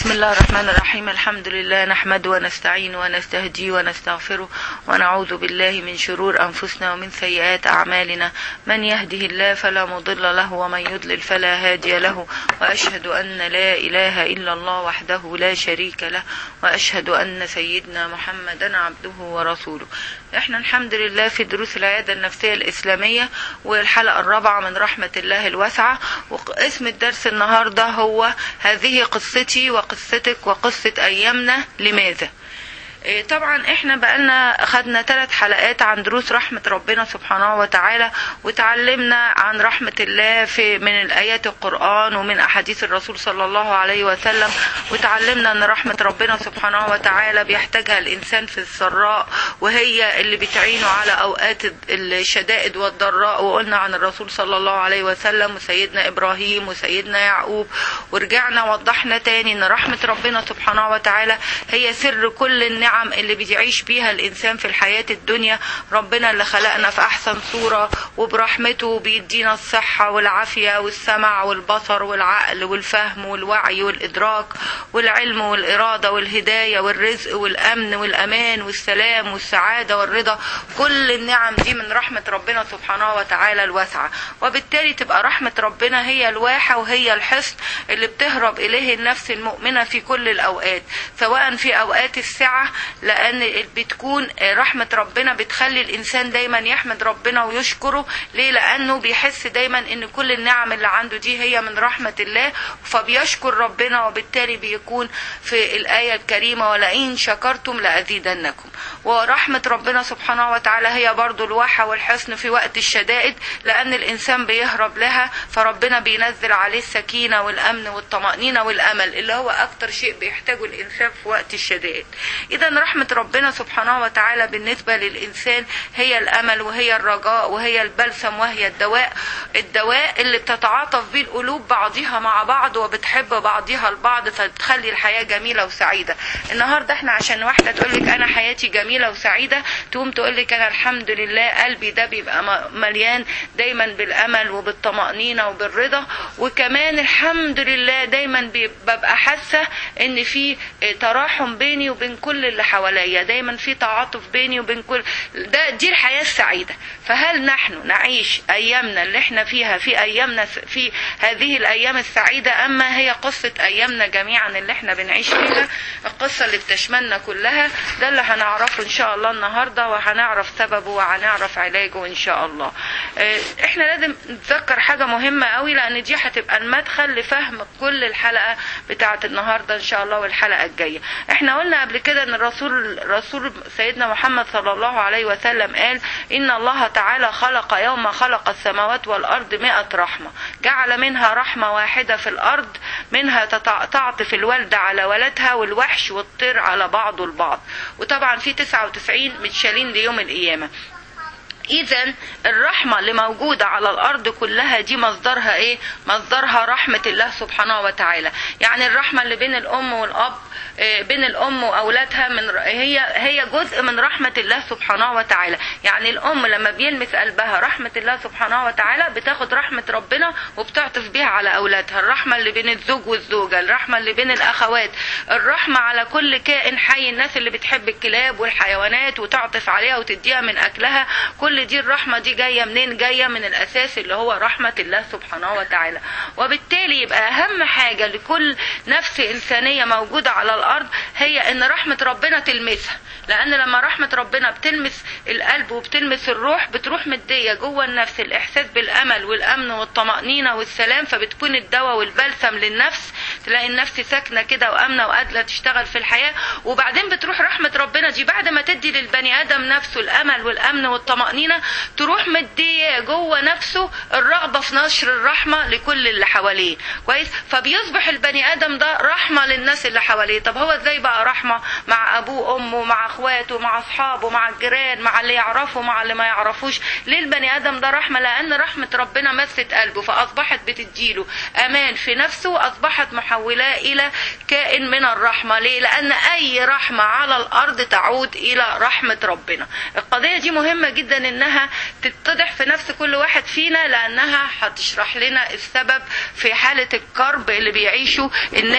بسم الله الرحمن الرحيم الحمد لله نحمده ونستعين ونستهديه ونستغفره ونعوذ بالله من شرور أنفسنا ومن سيئات أعمالنا من يهده الله فلا مضل له ومن يضلل فلا هادي له وأشهد أن لا إله إلا الله وحده لا شريك له وأشهد أن سيدنا محمدا عبده ورسوله احنا الحمد لله في دروس العيادة النفسية الإسلامية والحلقة الرابعة من رحمة الله الواسعة واسم الدرس النهاردة هو هذه قصتي وقصتك وقصة أيامنا لماذا إيه طبعا احنا بقالنا خدنا ثلاث حلقات عن دروس رحمة ربنا سبحانه وتعالى وتعلمنا عن رحمة الله في من الآيات القرآن ومن أحاديث الرسول صلى الله عليه وسلم وتعلمنا أن رحمة ربنا سبحانه وتعالى بيحتاجها الإنسان في السراء وهي اللي بتعينه على أوقات الشدائد والضراء وقلنا عن الرسول صلى الله عليه وسلم وسيدنا إبراهيم وسيدنا يعقوب ورجعنا وضحنا تاني أن رحمة ربنا سبحانه وتعالى هي سر كل النعم النعم اللي بيعيش بيها الإنسان في الحياة الدنيا ربنا اللي خلقنا في أحسن صورة وبرحمته بيدينا الصحة والعافية والسمع والبصر والعقل والفهم والوعي والإدراك والعلم والإرادة والهداية والرزق والأمن والأمان والسلام والسعادة والرضا كل النعم دي من رحمة ربنا سبحانه وتعالى الواسعة وبالتالي تبقى رحمة ربنا هي الواحة وهي الحصن اللي بتهرب إليه النفس المؤمنة في كل الأوقات سواء في أوقات السعة لان بتكون رحمة ربنا بتخلي الانسان دايما يحمد ربنا ويشكره ليه لانه بيحس دايما ان كل النعم اللي عنده دي هي من رحمة الله فبيشكر ربنا وبالتالي بيكون في الآية الكريمة ولئن شكرتم لأزيدنكم ورحمة ربنا سبحانه وتعالى هي برضو الواحة والحسن في وقت الشدائد لأن الإنسان بيهرب لها فربنا بينزل عليه السكينة والأمن والطمأنينة والأمل اللي هو أكتر شيء بيحتاجه الإنسان في وقت الشدائد إذا رحمة ربنا سبحانه وتعالى بالنسبة للإنسان هي الأمل وهي الرجاء وهي البلسم وهي الدواء الدواء اللي بتتعاطف به القلوب بعضها مع بعض وبتحب بعضها البعض فبتخلي الحياة جميلة وسعيدة النهاردة احنا عشان واحدة تقولك أنا حياتي جميلة وسعيدة تقوم تقولك أنا الحمد لله قلبي ده بيبقى مليان دايما بالأمل وبالطمأنينة وبالرضا وكمان الحمد لله دايما ببقى حاسة إن في تراحم بيني وبين كل اللي حواليا دايما في تعاطف بيني وبين كل ده دي الحياة السعيدة فهل نحن نعيش أيامنا اللي احنا فيها في أيامنا في هذه الأيام السعيدة أما هي قصة أيامنا جميعا اللي احنا بنعيش فيها القصة اللي بتشملنا كلها ده اللي هنعرفه إن شاء الله النهاردة وهنعرف سببه وهنعرف علاجه إن شاء الله احنا لازم نتذكر حاجة مهمة قوي لأن دي هتبقى المدخل لفهم كل الحلقة بتاعة النهاردة إن شاء الله والحلقة الجاية احنا قلنا قبل كده ان الرسول رسول سيدنا محمد صلى الله عليه وسلم قال ان الله تعالى خلق يوم خلق السماوات والارض مئة رحمة جعل منها رحمة واحدة في الارض منها تعطف الوالدة على ولدها والوحش والطير على بعضه البعض وطبعا في 99 متشالين ليوم القيامة اذا الرحمه اللي موجوده على الارض كلها دي مصدرها ايه مصدرها رحمه الله سبحانه وتعالى يعني الرحمه اللي بين الام والاب بين الام واولادها من هي هي جزء من رحمه الله سبحانه وتعالى يعني الام لما بيلمس قلبها رحمه الله سبحانه وتعالى بتاخد رحمه ربنا وبتعطف بيها على اولادها الرحمه اللي بين الزوج والزوجه الرحمه اللي بين الاخوات الرحمه على كل كائن حي الناس اللي بتحب الكلاب والحيوانات وتعطف عليها وتديها من اكلها كل دي الرحمه دي جايه منين جايه من الاساس اللي هو رحمه الله سبحانه وتعالى وبالتالي يبقى اهم حاجه لكل نفس انسانيه موجوده على الارض هي ان رحمه ربنا تلمسها لان لما رحمه ربنا بتلمس القلب وبتلمس الروح بتروح مديه جوه النفس الاحساس بالامل والامن والطمانينه والسلام فبتكون الدواء والبلسم للنفس تلاقي النفس ساكنه كده وامنه وقادره تشتغل في الحياه وبعدين بتروح رحمه ربنا دي بعد ما تدي للبني ادم نفسه الامل والامن والطمانينه تروح مديه جوه نفسه الرغبه في نشر الرحمه لكل اللي حواليه كويس فبيصبح البني ادم ده رحمه للناس اللي حواليه طب هو ازاي بقى رحمه مع ابوه وامه مع اخواته مع اصحابه مع الجيران مع اللي يعرفه مع اللي ما يعرفوش ليه البني ادم ده رحمه لان رحمه ربنا مست قلبه فاصبحت بتديله امان في نفسه اصبحت محولاه الى كائن من الرحمه ليه لان اي رحمه على الارض تعود الى رحمه ربنا القضيه دي مهمه جدا انها تتضح في نفس كل واحد فينا لانها هتشرح لنا السبب في حاله الكرب اللي بيعيشه الناس طبعا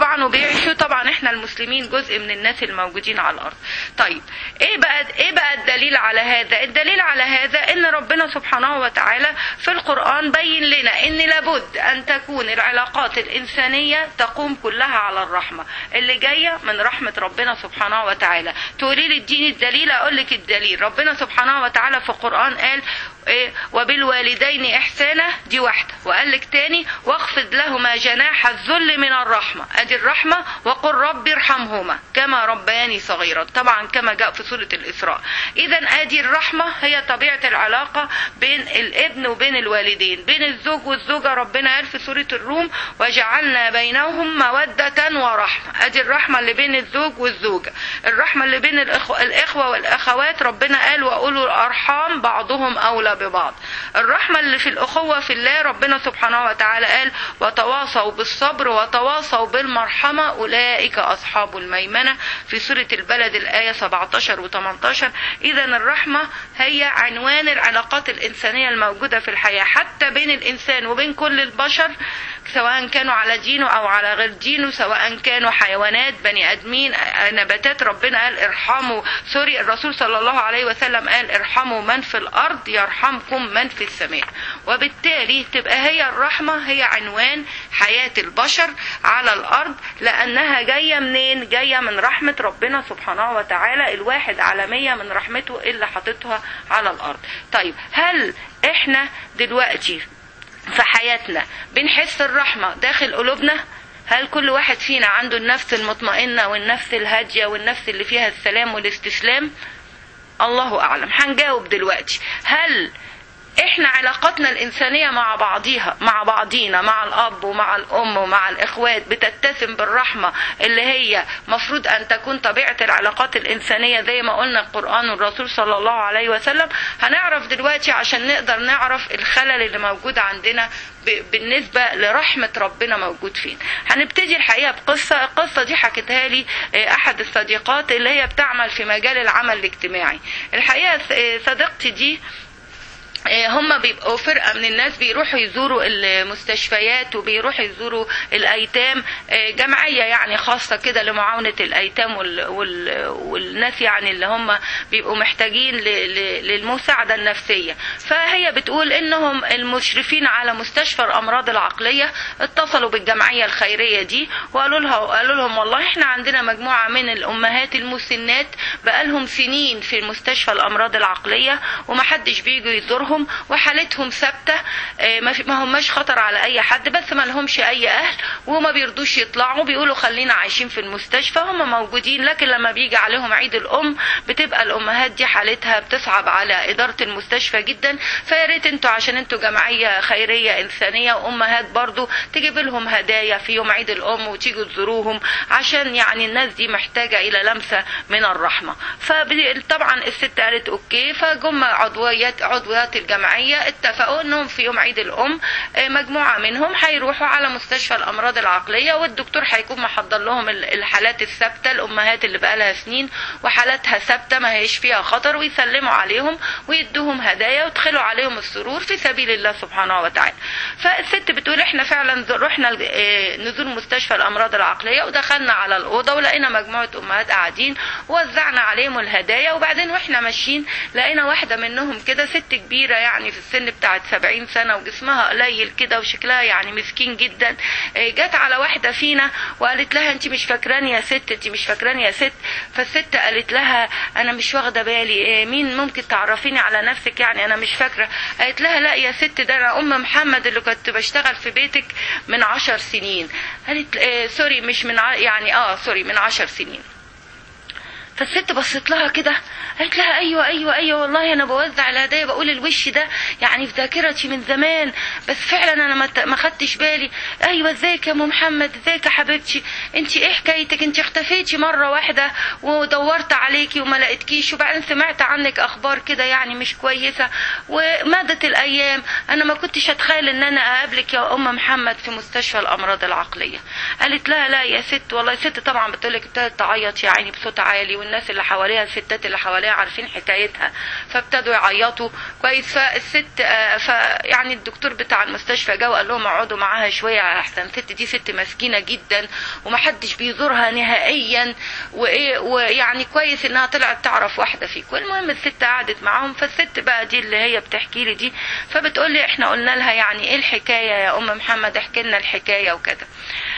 طبعا وبيعيشوا طبعا احنا المسلمين جزء من الناس الموجودين على الارض طيب ايه بقى ايه بقى الدليل على هذا الدليل على هذا ان ربنا سبحانه وتعالى في القران بين لنا ان لابد ان تكون العلاقات الانسانيه تقوم كلها على الرحمه اللي جايه من رحمه ربنا سبحانه وتعالى تقولي لي اديني الدليل اقول لك الدليل ربنا سبحانه وتعالى في القران قال إيه وبالوالدين إحسانا دي واحدة وقال لك تاني واخفض لهما جناح الذل من الرحمة أدي الرحمة وقل رب ارحمهما كما ربياني صغيرا طبعا كما جاء في سورة الإسراء إذا أدي الرحمة هي طبيعة العلاقة بين الابن وبين الوالدين بين الزوج والزوجة ربنا قال في سورة الروم وجعلنا بينهم مودة ورحمة أدي الرحمة اللي بين الزوج والزوجة الرحمة اللي بين الإخوة, الإخوة والأخوات ربنا قال وأولو الأرحام بعضهم أولى ببعض الرحمة اللي في الأخوة في الله ربنا سبحانه وتعالى قال وتواصوا بالصبر وتواصوا بالمرحمة أولئك أصحاب الميمنة في سورة البلد الآية 17 و 18 إذا الرحمة هي عنوان العلاقات الإنسانية الموجودة في الحياة حتى بين الإنسان وبين كل البشر سواء كانوا على دينه أو على غير دينه سواء كانوا حيوانات بني آدمين نباتات ربنا قال ارحموا سوري الرسول صلى الله عليه وسلم قال ارحموا من في الأرض يرحمكم من في السماء وبالتالي تبقى هي الرحمة هي عنوان حياة البشر على الأرض لأنها جاية منين جاية من رحمة ربنا سبحانه وتعالى الواحد على مية من رحمته اللي حاططها على الأرض طيب هل احنا دلوقتي في حياتنا بنحس الرحمة داخل قلوبنا هل كل واحد فينا عنده النفس المطمئنة والنفس الهادية والنفس اللي فيها السلام والاستسلام الله أعلم هنجاوب دلوقتي هل احنا علاقاتنا الانسانيه مع بعضيها مع بعضينا مع الاب ومع الام ومع الاخوات بتتسم بالرحمه اللي هي مفروض ان تكون طبيعه العلاقات الانسانيه زي ما قلنا القران والرسول صلى الله عليه وسلم هنعرف دلوقتي عشان نقدر نعرف الخلل اللي موجود عندنا بالنسبة لرحمة ربنا موجود فين هنبتدي الحقيقة بقصة القصة دي حكتها لي أحد الصديقات اللي هي بتعمل في مجال العمل الاجتماعي الحقيقة صديقتي دي هم بيبقوا فرقة من الناس بيروحوا يزوروا المستشفيات وبيروحوا يزوروا الأيتام جمعية يعني خاصة كده لمعاونة الأيتام وال وال والناس يعني اللي هم بيبقوا محتاجين للمساعدة النفسية فهي بتقول إنهم المشرفين على مستشفى الأمراض العقلية اتصلوا بالجمعية الخيرية دي وقالوا لها قالوا لهم والله احنا عندنا مجموعة من الأمهات المسنات بقالهم سنين في مستشفى الأمراض العقلية ومحدش بيجوا يزورهم لهم وحالتهم ثابته ما هماش خطر على اي حد بس ما لهمش اي اهل وما بيرضوش يطلعوا بيقولوا خلينا عايشين في المستشفى هم موجودين لكن لما بيجي عليهم عيد الام بتبقى الامهات دي حالتها بتصعب على اداره المستشفى جدا فيا ريت انتوا عشان انتوا جمعيه خيريه انسانيه وامهات برضو تجيب لهم هدايا في يوم عيد الام وتيجوا تزوروهم عشان يعني الناس دي محتاجه الى لمسه من الرحمه فطبعا الست قالت اوكي فجم عضويات عضويات الجمعية اتفقوا انهم في يوم عيد الام مجموعة منهم هيروحوا على مستشفى الامراض العقلية والدكتور هيكون محضر لهم الحالات الثابتة الامهات اللي بقالها سنين وحالاتها ثابتة ما هيش فيها خطر ويسلموا عليهم ويدوهم هدايا ويدخلوا عليهم السرور في سبيل الله سبحانه وتعالى فالست بتقول احنا فعلا رحنا نزور مستشفى الامراض العقلية ودخلنا على الاوضة ولقينا مجموعة امهات قاعدين ووزعنا عليهم الهدايا وبعدين واحنا ماشيين لقينا واحدة منهم كده ست كبيرة يعني في السن بتاعت سبعين سنة وجسمها قليل كده وشكلها يعني مسكين جدا جت على واحدة فينا وقالت لها انت مش فاكراني يا ست انت مش فاكراني يا ست فالست قالت لها انا مش واخدة بالي مين ممكن تعرفيني على نفسك يعني انا مش فاكرة قالت لها لا يا ست ده انا ام محمد اللي كنت بشتغل في بيتك من عشر سنين قالت اه سوري مش من ع... يعني اه سوري من عشر سنين فالست بصت لها كده قالت لها ايوه ايوه ايوه والله انا بوزع الهدايا بقول الوش ده يعني في ذاكرتي من زمان بس فعلا انا ما خدتش بالي ايوه ازيك يا ام محمد ازيك يا حبيبتي انت ايه حكايتك انت اختفيتي مره واحده ودورت عليكي وما لقيتكيش وبعدين سمعت عنك اخبار كده يعني مش كويسه ومدت الايام انا ما كنتش اتخيل ان انا اقابلك يا ام محمد في مستشفى الامراض العقليه قالت لا لا يا ست والله ست طبعا بتقول لك ابتدت تعيط يا عيني بصوت عالي والناس اللي حواليها الستات اللي حواليها عارفين حكايتها فابتدوا يعيطوا كويس فالست آه، ف يعني الدكتور بتاع المستشفى جه وقال لهم اقعدوا معاها شويه احسن الست دي ست مسكينه جدا ومحدش بيزورها نهائيا وايه ويعني كويس انها طلعت تعرف واحده فيكم المهم الست قعدت معاهم فالست بقى دي اللي هي بتحكي لي دي فبتقول لي احنا قلنا لها يعني ايه الحكايه يا ام محمد احكي لنا الحكايه وكده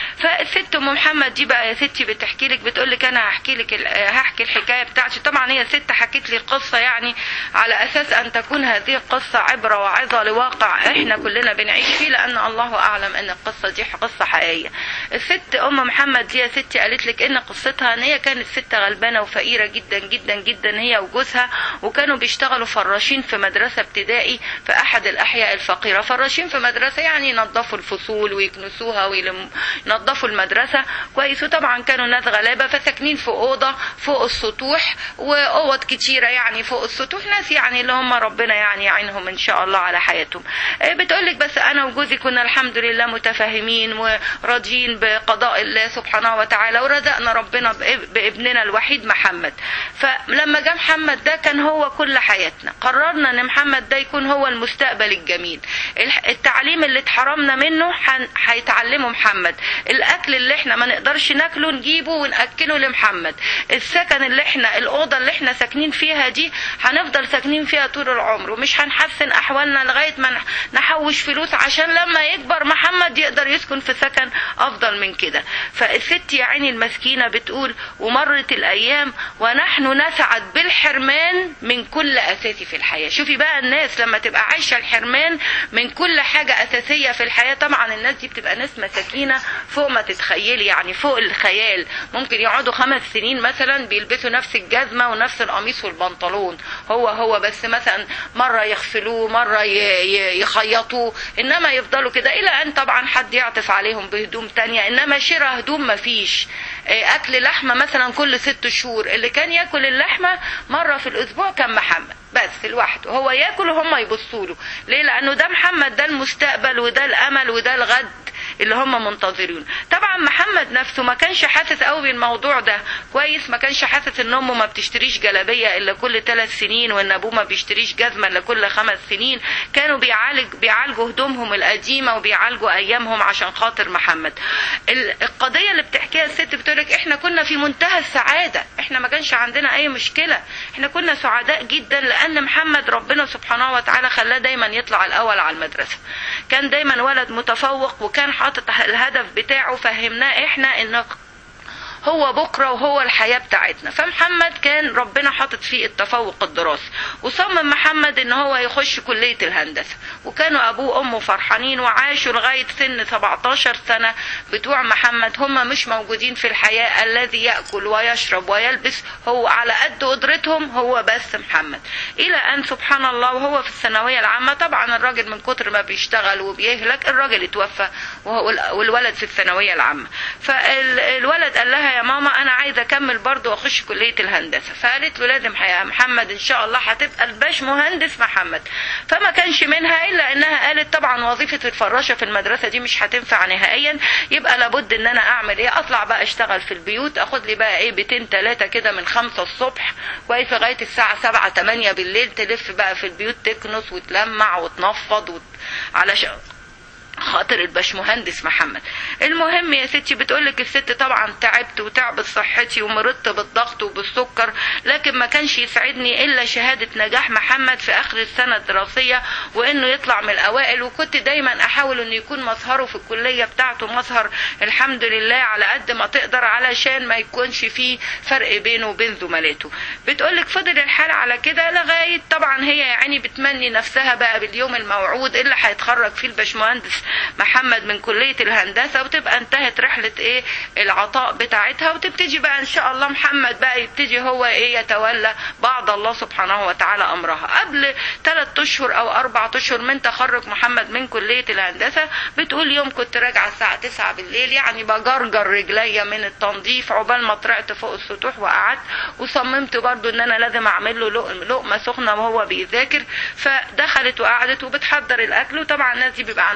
فالست ام محمد دي بقى يا ستي بتحكي لك بتقول لك انا هحكي لك ال- هحكي الحكايه بتاعتي طبعا هي ست حكت لي القصه يعني على اساس ان تكون هذه القصه عبره وعظه لواقع احنا كلنا بنعيش فيه لان الله اعلم ان القصه دي قصه حقيقيه الست ام محمد دي يا ستي قالت لك ان قصتها ان هي كانت ست غلبانه وفقيره جدا جدا جدا هي وجوزها وكانوا بيشتغلوا فراشين في مدرسه ابتدائي في احد الاحياء الفقيره فراشين في مدرسه يعني ينظفوا الفصول ويكنسوها وينظفوا المدرسه كويس وطبعا كانوا ناس غلابه فساكنين في اوضه فوق السطوح واوض كتيره يعني فوق السطوح ناس يعني اللي هم ربنا يعني يعينهم ان شاء الله على حياتهم بتقول لك بس انا وجوزي كنا الحمد لله متفاهمين وراضيين بقضاء الله سبحانه وتعالى ورزقنا ربنا بإب- بابننا الوحيد محمد فلما جه محمد ده كان هو كل حياتنا قررنا ان محمد ده يكون هو المستقبل الجميل الح- التعليم اللي اتحرمنا منه هن- هيتعلمه محمد الاكل اللي احنا ما نقدرش ناكله نجيبه وناكله لمحمد السكن اللي احنا الاوضه اللي احنا ساكنين فيها دي هنفضل ساكنين فيها طول العمر ومش هنحسن احوالنا لغايه ما نح- نحوش فلوس عشان لما يكبر محمد يقدر يسكن في سكن افضل من كده فالست يا عيني المسكينه بتقول ومرت الايام ونحن نسعد بالحرمان من كل اساسي في الحياه شوفي بقى الناس لما تبقى عايشه الحرمان من كل حاجه اساسيه في الحياه طبعا الناس دي بتبقى ناس مساكينه فوق ما تتخيلي يعني فوق الخيال ممكن يقعدوا خمس سنين مثلا بيلبسوا نفس الجزمه ونفس القميص والبنطلون هو هو بس مثلا مره يغسلوه مره ي- ي- يخيطوه انما يفضلوا كده الى ان طبعا حد يعطف عليهم بهدوم تانية انما شراء هدوم مفيش إيه، اكل لحمه مثلا كل ست شهور اللي كان ياكل اللحمه مره في الاسبوع كان محمد بس لوحده هو ياكل وهم يبصوا له ليه لانه ده محمد ده المستقبل وده الامل وده الغد اللي هم منتظرين طبعا محمد نفسه ما كانش حاسس قوي بالموضوع ده كويس ما كانش حاسس ان امه ما بتشتريش جلابيه الا كل ثلاث سنين وان ابوه ما بيشتريش جزمه الا كل خمس سنين كانوا بيعالج بيعالجوا هدومهم القديمه وبيعالجوا ايامهم عشان خاطر محمد ال- القضيه اللي بتحكيها الست بتقولك احنا كنا في منتهى السعاده احنا ما كانش عندنا اي مشكله احنا كنا سعداء جدا لان محمد ربنا سبحانه وتعالى خلاه دايما يطلع الاول على المدرسه كان دايما ولد متفوق وكان حاطط الهدف بتاعه فهمناه احنا ان هو بكره وهو الحياه بتاعتنا فمحمد كان ربنا حاطط فيه التفوق الدراسي وصمم محمد ان هو يخش كليه الهندسه وكانوا ابوه وامه فرحانين وعاشوا لغايه سن 17 سنه بتوع محمد هم مش موجودين في الحياه الذي ياكل ويشرب ويلبس هو على قد قدرتهم هو بس محمد الى ان سبحان الله وهو في الثانويه العامه طبعا الراجل من كتر ما بيشتغل وبيهلك الراجل اتوفى وهو والولد في الثانويه العامه فالولد قال لها يا ماما انا عايزه اكمل برضه واخش كليه الهندسه فقالت له لازم يا محمد ان شاء الله هتبقى الباش مهندس محمد فما كانش منها الا انها قالت طبعا وظيفه الفراشه في المدرسه دي مش هتنفع نهائيا يبقى لابد ان انا اعمل ايه اطلع بقى اشتغل في البيوت اخد لي بقى ايه بيتين ثلاثه كده من خمسة الصبح كويس لغايه الساعه سبعة تمانية بالليل تلف بقى في البيوت تكنس وتلمع وتنفض وت... علشان خاطر الباشمهندس محمد المهم يا ستي بتقولك الست طبعا تعبت وتعبت صحتي ومرضت بالضغط وبالسكر لكن ما كانش يسعدني الا شهاده نجاح محمد في اخر السنه الدراسيه وانه يطلع من الاوائل وكنت دايما احاول انه يكون مظهره في الكليه بتاعته مظهر الحمد لله على قد ما تقدر علشان ما يكونش فيه فرق بينه وبين زملاته بتقولك فضل الحال على كده لغايه طبعا هي يعني بتمني نفسها بقى باليوم الموعود اللي هيتخرج فيه الباشمهندس محمد من كلية الهندسة وتبقى انتهت رحلة ايه العطاء بتاعتها وتبتدي بقى ان شاء الله محمد بقى يبتدي هو ايه يتولى بعد الله سبحانه وتعالى امرها قبل ثلاث اشهر او اربع اشهر من تخرج محمد من كلية الهندسة بتقول يوم كنت راجعة الساعة 9 بالليل يعني بجرجر رجليا من التنظيف عقبال ما طلعت فوق السطوح وقعدت وصممت برضو ان انا لازم اعمل له لقمة سخنة وهو بيذاكر فدخلت وقعدت وبتحضر الاكل وطبعا الناس دي بيبقى عندها بوتاجاز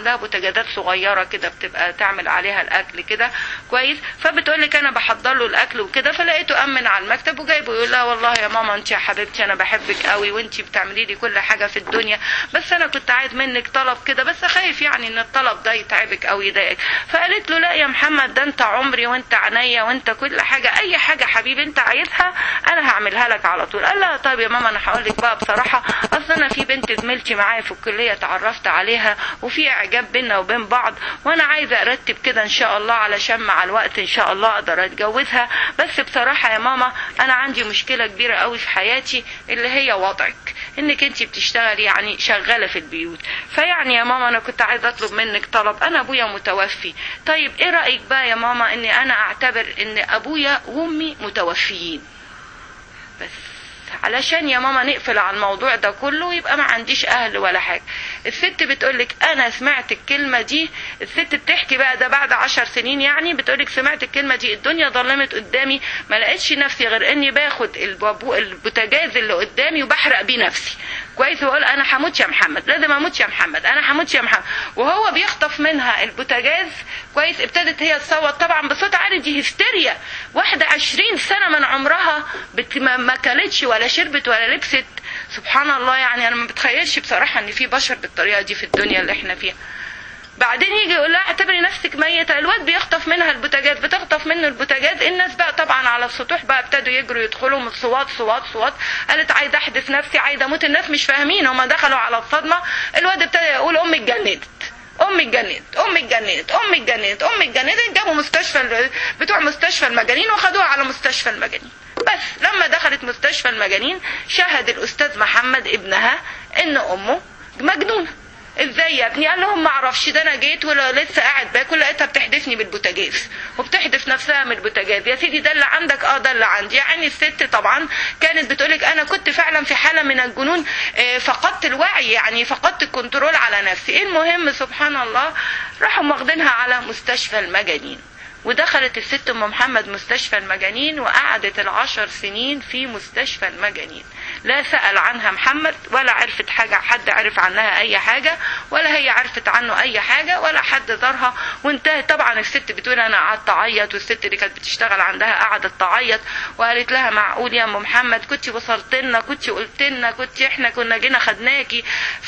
بوتاجازات صغيره كده بتبقى تعمل عليها الاكل كده كويس فبتقول لك انا بحضر له الاكل وكده فلقيته امن على المكتب وجايبه يقول لها والله يا ماما انت يا حبيبتي انا بحبك قوي وانت بتعملي لي كل حاجه في الدنيا بس انا كنت عايز منك طلب كده بس خايف يعني ان الطلب ده يتعبك او يضايقك فقالت له لا يا محمد ده انت عمري وانت عينيا وانت كل حاجه اي حاجه حبيبي انت عايزها انا هعملها لك على طول قال لها طيب يا ماما انا هقول لك بقى بصراحه اصل انا في بنت زميلتي معايا في الكليه اتعرفت عليها وفي اعجاب بينا وبين بعض وانا عايزه ارتب كده ان شاء الله علشان مع الوقت ان شاء الله اقدر اتجوزها بس بصراحه يا ماما انا عندي مشكله كبيره قوي في حياتي اللي هي وضعك انك انت بتشتغلي يعني شغاله في البيوت فيعني يا ماما انا كنت عايزه اطلب منك طلب انا ابويا متوفي طيب ايه رايك بقى يا ماما اني انا اعتبر ان ابويا وامي متوفيين بس علشان يا ماما نقفل على الموضوع ده كله ويبقى ما عنديش اهل ولا حاجه الست بتقولك انا سمعت الكلمه دي الست بتحكي بقى ده بعد عشر سنين يعني بتقولك سمعت الكلمه دي الدنيا ظلمت قدامي ما لقيتش نفسي غير اني باخد البابو البوتاجاز اللي قدامي وبحرق بيه نفسي كويس واقول انا هموت يا محمد لازم اموت يا محمد انا هموت يا محمد وهو بيخطف منها البوتاجاز كويس ابتدت هي تصوت طبعا بصوت عالي دي هستيريا واحده عشرين سنه من عمرها بت ما ما كلتش ولا شربت ولا لبست سبحان الله يعني انا ما بتخيلش بصراحه ان في بشر بالطريقه دي في الدنيا اللي احنا فيها بعدين يجي يقول لها اعتبري نفسك ميتة الواد بيخطف منها البوتاجاز بتخطف منه البوتاجاز الناس بقى طبعا على السطوح بقى ابتدوا يجروا يدخلوا من صوات صوات صوات قالت عايزه احدث نفسي عايزه اموت الناس مش فاهمين هما دخلوا على الصدمه الواد ابتدى يقول امي اتجننت امي اتجننت امي اتجننت امي اتجننت امي اتجننت جابوا مستشفى بتوع مستشفى المجانين وخدوها على مستشفى المجانين بس لما دخلت مستشفى المجانين شهد الاستاذ محمد ابنها ان امه مجنونه ازاي يا ابني قال لهم ما اعرفش ده انا جيت ولا لسه قاعد باكل لقيتها بتحدفني بالبوتاجاز وبتحدف نفسها من البوتاجاز يا سيدي ده اللي عندك اه ده اللي عندي يعني الست طبعا كانت بتقولك انا كنت فعلا في حاله من الجنون آه، فقدت الوعي يعني فقدت الكنترول على نفسي المهم سبحان الله راحوا واخدينها على مستشفى المجانين ودخلت الست ام محمد مستشفى المجانين وقعدت العشر سنين في مستشفى المجانين لا سأل عنها محمد ولا عرفت حاجة حد عرف عنها أي حاجة ولا هي عرفت عنه أي حاجة ولا حد زارها وانتهت طبعا الست بتقول أنا قعدت أعيط والست اللي كانت بتشتغل عندها قعدت تعيط وقالت لها معقول يا أم محمد كنت وصلت لنا كنت قلت لنا كنت احنا كنا جينا خدناكي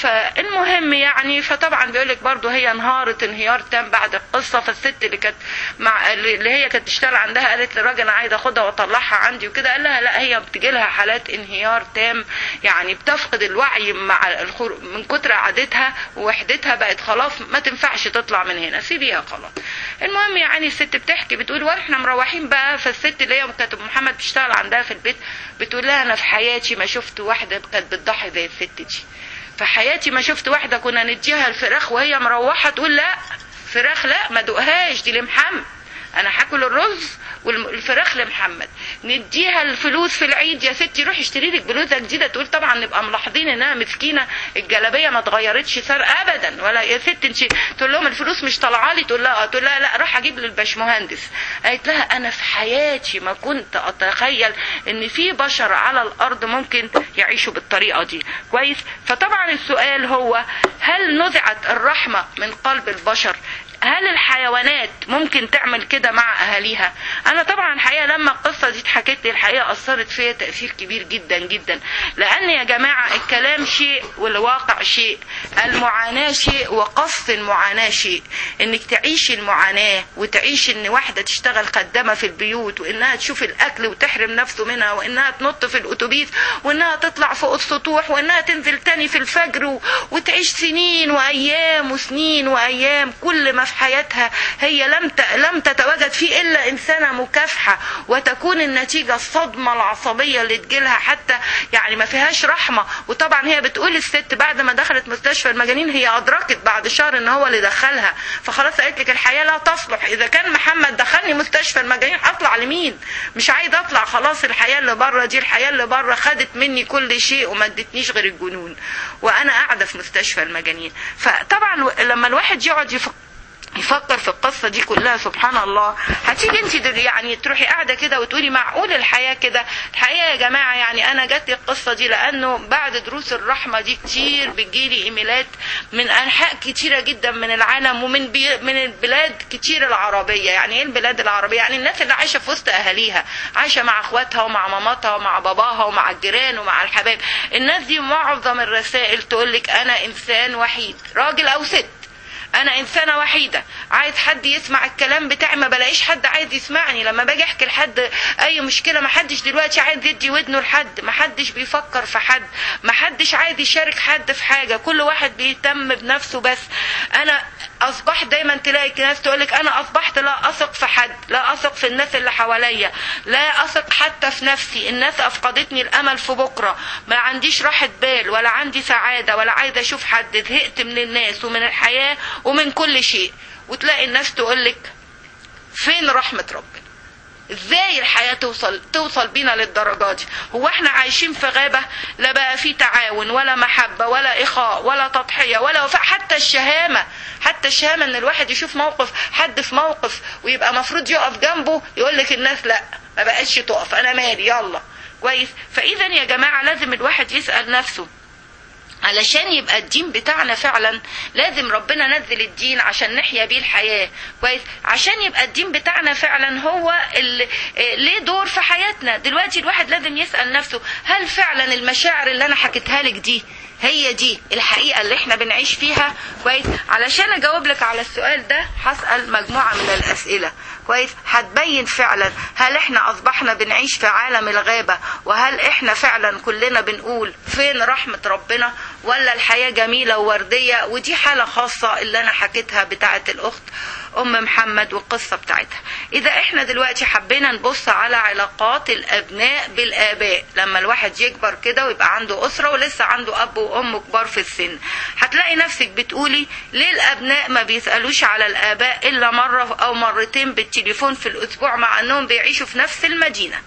فالمهم يعني فطبعا بيقول لك برضه هي انهارت انهيار تام بعد القصة فالست اللي كانت مع اللي هي كانت تشتغل عندها قالت للراجل انا عايزه اخدها واطلعها عندي وكده قال لها لا هي بتجي لها حالات انهيار تام يعني بتفقد الوعي مع الخر... من كتر قعدتها ووحدتها بقت خلاص ما تنفعش تطلع من هنا سيبيها خلاص المهم يعني الست بتحكي بتقول واحنا مروحين بقى فالست اللي هي كانت أم محمد بتشتغل عندها في البيت بتقول لها انا في حياتي ما شفت واحده كانت بتضحي زي الست دي في حياتي ما شفت واحده كنا نديها الفراخ وهي مروحه تقول لا فراخ لا ما دقهاش دي لمحمد انا هاكل الرز والفراخ لمحمد نديها الفلوس في العيد يا ستي روحي اشتري لك بلوزه جديده تقول طبعا نبقى ملاحظين انها مسكينه الجلابيه ما اتغيرتش سر ابدا ولا يا ست انت تقول لهم الفلوس مش طالعه لي تقول لها تقول لها لا راح اجيب للباشمهندس قالت لها انا في حياتي ما كنت اتخيل ان في بشر على الارض ممكن يعيشوا بالطريقه دي كويس فطبعا السؤال هو هل نزعت الرحمه من قلب البشر هل الحيوانات ممكن تعمل كده مع اهاليها انا طبعا الحقيقه لما القصه دي اتحكت لي الحقيقه اثرت فيا تاثير كبير جدا جدا لان يا جماعه الكلام شيء والواقع شيء المعاناه شيء وقصد المعاناه شيء انك تعيشي المعاناه وتعيشي ان واحده تشتغل خدامه في البيوت وانها تشوف الاكل وتحرم نفسه منها وانها تنط في الاتوبيس وانها تطلع فوق السطوح وانها تنزل تاني في الفجر و... وتعيش سنين وايام وسنين وايام كل ما في حياتها هي لم ت... لم تتواجد فيه الا انسانه مكافحه وتكون النتيجه الصدمه العصبيه اللي تجيلها حتى يعني ما فيهاش رحمه وطبعا هي بتقول الست بعد ما دخلت مستشفى المجانين هي ادركت بعد شهر ان هو اللي دخلها فخلاص قالت لك الحياه لا تصلح اذا كان محمد دخلني مستشفى المجانين اطلع لمين مش عايز اطلع خلاص الحياه اللي بره دي الحياه اللي بره خدت مني كل شيء وما ادتنيش غير الجنون وانا قاعده في مستشفى المجانين فطبعا لما الواحد يقعد يفكر يفكر في القصة دي كلها سبحان الله هتيجي انت دل- يعني تروحي قاعدة كده وتقولي معقول الحياة كده الحقيقة يا جماعة يعني انا جات لي القصة دي لانه بعد دروس الرحمة دي كتير بتجيلي ايميلات من انحاء كتيرة جدا من العالم ومن بي من البلاد كتير العربية يعني ايه البلاد العربية يعني الناس اللي عايشة في وسط اهاليها عايشة مع اخواتها ومع ماماتها ومع باباها ومع الجيران ومع الحبايب الناس دي معظم الرسائل تقولك انا انسان وحيد راجل او ست انا انسانه وحيده عايز حد يسمع الكلام بتاعي ما بلاقيش حد عايز يسمعني لما باجي احكي لحد اي مشكله ما حدش دلوقتي عايز يدي ودنه لحد ما حدش بيفكر في حد ما حدش عايز يشارك حد في حاجه كل واحد بيهتم بنفسه بس انا اصبحت دايما تلاقي ناس تقولك انا اصبحت لا اثق في حد لا اثق في الناس اللي حواليا لا اثق حتى في نفسي الناس افقدتني الامل في بكره ما عنديش راحه بال ولا عندي سعاده ولا عايزه اشوف حد زهقت من الناس ومن الحياه ومن كل شيء وتلاقي الناس تقولك فين رحمه ربنا ازاي الحياة توصل توصل بينا للدرجة دي هو احنا عايشين في غابة لا بقى في تعاون ولا محبة ولا إخاء ولا تضحية ولا وفاء حتى الشهامة حتى الشهامة ان الواحد يشوف موقف حد في موقف ويبقى مفروض يقف جنبه يقول لك الناس لا ما بقتش تقف انا مالي يلا كويس فاذا يا جماعة لازم الواحد يسأل نفسه علشان يبقى الدين بتاعنا فعلا لازم ربنا نزل الدين عشان نحيا بيه الحياة كويس عشان يبقى الدين بتاعنا فعلا هو اللي ليه دور في حياتنا دلوقتي الواحد لازم يسأل نفسه هل فعلا المشاعر اللي انا حكيتها لك دي هي دي الحقيقة اللي احنا بنعيش فيها كويس علشان اجاوب لك على السؤال ده هسأل مجموعة من الاسئلة كويس هتبين فعلا هل احنا اصبحنا بنعيش في عالم الغابة وهل احنا فعلا كلنا بنقول فين رحمة ربنا ولا الحياة جميلة ووردية ودي حالة خاصة اللي انا حكيتها بتاعة الاخت ام محمد والقصة بتاعتها اذا احنا دلوقتي حبينا نبص على علاقات الابناء بالاباء لما الواحد يكبر كده ويبقى عنده اسرة ولسه عنده اب وام كبار في السن هتلاقي نفسك بتقولي ليه الابناء ما بيسألوش على الاباء الا مرة او مرتين بالتليفون في الاسبوع مع انهم بيعيشوا في نفس المدينة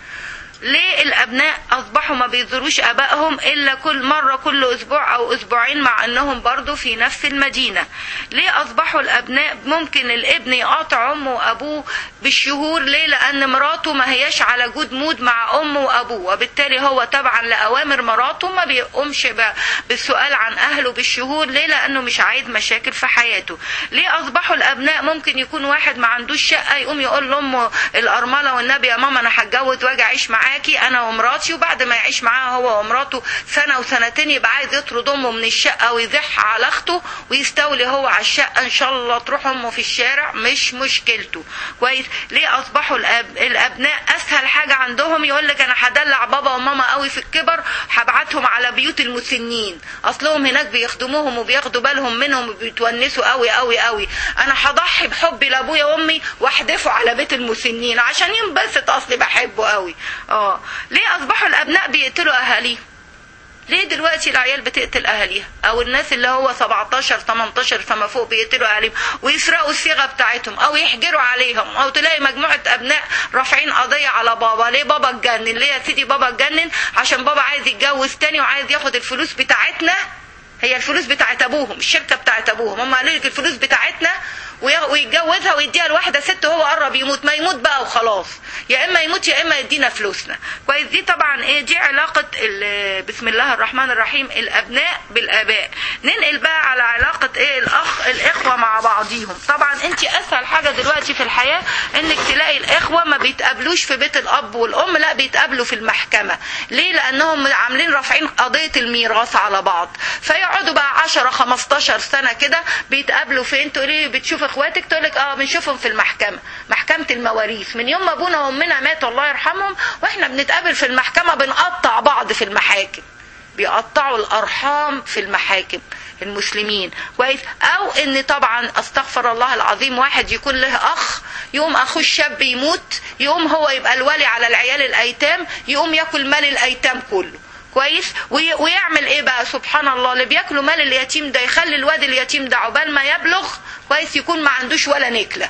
ليه الابناء اصبحوا ما بيزوروش ابائهم الا كل مره كل اسبوع او اسبوعين مع انهم برضو في نفس المدينه ليه اصبحوا الابناء ممكن الابن يقاطع امه وابوه بالشهور ليه لان مراته ما هياش على جود مود مع امه وابوه وبالتالي هو تبعا لاوامر مراته ما بيقومش ب- بالسؤال عن اهله بالشهور ليه لانه مش عايز مشاكل في حياته ليه اصبحوا الابناء ممكن يكون واحد ما عندوش شقه يقوم يقول لامه الارمله والنبي يا ماما انا هتجوز واجي اعيش معاكي انا ومراتي وبعد ما يعيش معاها هو ومراته سنه وسنتين يبقى عايز يطرد امه من الشقه ويزح على اخته ويستولي هو على الشقه ان شاء الله تروح امه في الشارع مش مشكلته كويس ليه اصبحوا الأب... الابناء اسهل حاجه عندهم يقول لك انا هدلع بابا وماما قوي في الكبر هبعتهم على بيوت المسنين اصلهم هناك بيخدموهم وبياخدوا بالهم منهم وبيتونسوا قوي قوي قوي انا هضحي بحبي لابويا وامي واحدفه على بيت المسنين عشان ينبسط اصلي بحبه قوي اه ليه اصبحوا الابناء بيقتلوا اهاليهم ليه دلوقتي العيال بتقتل اهاليها او الناس اللي هو 17 18 فما فوق بيقتلوا اهاليهم ويسرقوا الصيغه بتاعتهم او يحجروا عليهم او تلاقي مجموعه ابناء رافعين قضيه على بابا ليه بابا اتجنن ليه يا سيدي بابا اتجنن عشان بابا عايز يتجوز تاني وعايز ياخد الفلوس بتاعتنا هي الفلوس بتاعت ابوهم الشركه بتاعت ابوهم هم قالوا لك الفلوس بتاعتنا وي- ويتجوزها ويديها لواحده ست وهو قرب يموت ما يموت بقى وخلاص يا اما يموت يا اما يدينا فلوسنا كويس دي طبعا ايه دي علاقه ال- بسم الله الرحمن الرحيم الابناء بالاباء ننقل بقى على علاقه ايه الاخ الاخوه مع بعضيهم طبعا انت اسهل حاجه دلوقتي في الحياه انك تلاقي الاخوه ما بيتقابلوش في بيت الاب والام لا بيتقابلوا في المحكمه ليه لانهم عاملين رافعين قضيه الميراث على بعض فيقعدوا بقى 10 15 سنه كده بيتقابلوا فين تقولي لي بتشوف اخواتك تقول لك اه بنشوفهم في المحكمه محكمه المواريث من يوم ما ابونا وامنا ماتوا الله يرحمهم واحنا بنتقابل في المحكمه بنقطع بعض في المحاكم بيقطعوا الارحام في المحاكم المسلمين كويس او ان طبعا استغفر الله العظيم واحد يكون له اخ يقوم اخوه الشاب يموت يقوم هو يبقى الولي على العيال الايتام يقوم ياكل مال الايتام كله كويس وي- ويعمل ايه بقى سبحان الله اللي بياكلوا مال اليتيم ده يخلي الواد اليتيم ده عقبال ما يبلغ كويس يكون ما عندوش ولا نكله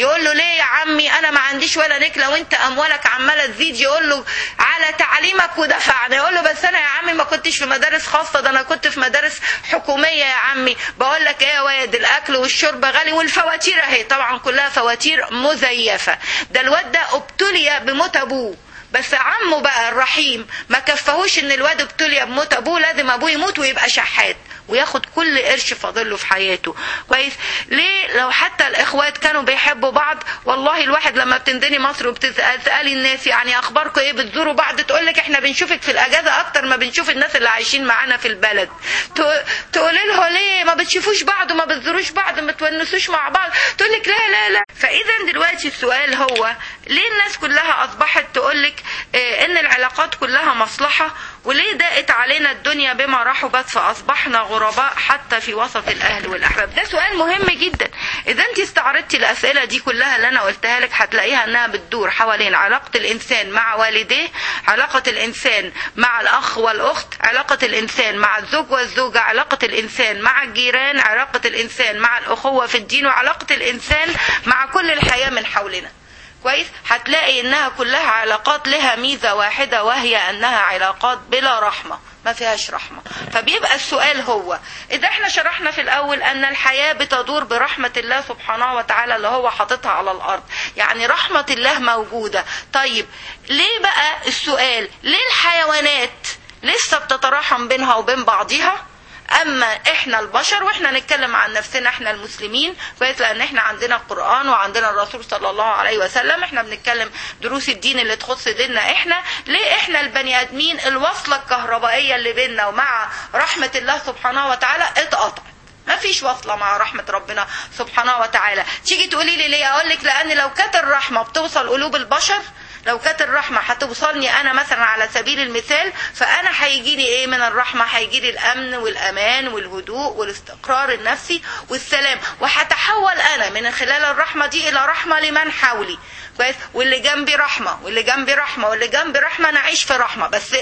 يقول له ليه يا عمي انا ما عنديش ولا نكله وانت اموالك عماله تزيد يقول له على تعليمك ودفعنا يقول له بس انا يا عمي ما كنتش في مدارس خاصه ده انا كنت في مدارس حكوميه يا عمي بقول لك ايه يا واد الاكل والشرب غالي والفواتير اهي طبعا كلها فواتير مزيفه ده الواد ده ابتلي بموت ابوه بس عمه بقى الرحيم ما كفهوش ان الواد ابتلي بموت ابوه لازم ابوه يموت ويبقى شحات وياخد كل قرش فاضله في حياته كويس ليه لو حتى الاخوات كانوا بيحبوا بعض والله الواحد لما بتنزلي مصر وبتسالي الناس يعني اخباركم ايه بتزوروا بعض تقول لك احنا بنشوفك في الاجازه اكتر ما بنشوف الناس اللي عايشين معانا في البلد تقولي له ليه ما بتشوفوش بعض وما بتزوروش بعض ما تونسوش مع بعض تقول لك لا لا لا فاذا دلوقتي السؤال هو ليه الناس كلها اصبحت تقول لك اه ان العلاقات كلها مصلحه وليه ضاقت علينا الدنيا بما رحبت فاصبحنا غرباء حتى في وسط الاهل والاحباب ده سؤال مهم جدا اذا انت استعرضتي الاسئله دي كلها اللي انا قلتها لك هتلاقيها انها بتدور حوالين علاقه الانسان مع والديه علاقه الانسان مع الاخ والاخت علاقه الانسان مع الزوج والزوجه علاقه الانسان مع الجيران علاقه الانسان مع الاخوه في الدين وعلاقه الانسان مع كل الحياه من حولنا كويس هتلاقي انها كلها علاقات لها ميزه واحده وهي انها علاقات بلا رحمه ما فيهاش رحمة فبيبقى السؤال هو إذا احنا شرحنا في الأول أن الحياة بتدور برحمة الله سبحانه وتعالى اللي هو حاططها على الأرض يعني رحمة الله موجودة طيب ليه بقى السؤال ليه الحيوانات لسه بتتراحم بينها وبين بعضها اما احنا البشر واحنا نتكلم عن نفسنا احنا المسلمين كويس لان احنا عندنا القران وعندنا الرسول صلى الله عليه وسلم احنا بنتكلم دروس الدين اللي تخص ديننا احنا ليه احنا البني ادمين الوصله الكهربائيه اللي بيننا ومع رحمه الله سبحانه وتعالى اتقطعت ما فيش وصلة مع رحمة ربنا سبحانه وتعالى تيجي تقولي لي ليه اقول لك لان لو كانت الرحمة بتوصل قلوب البشر لو كانت الرحمة هتوصلني أنا مثلا على سبيل المثال فأنا هيجي لي إيه من الرحمة هيجي لي الأمن والأمان والهدوء والاستقرار النفسي والسلام وهتحول أنا من خلال الرحمة دي إلى رحمة لمن حولي كويس واللي جنبي رحمة واللي جنبي رحمة واللي جنبي رحمة نعيش في رحمة بس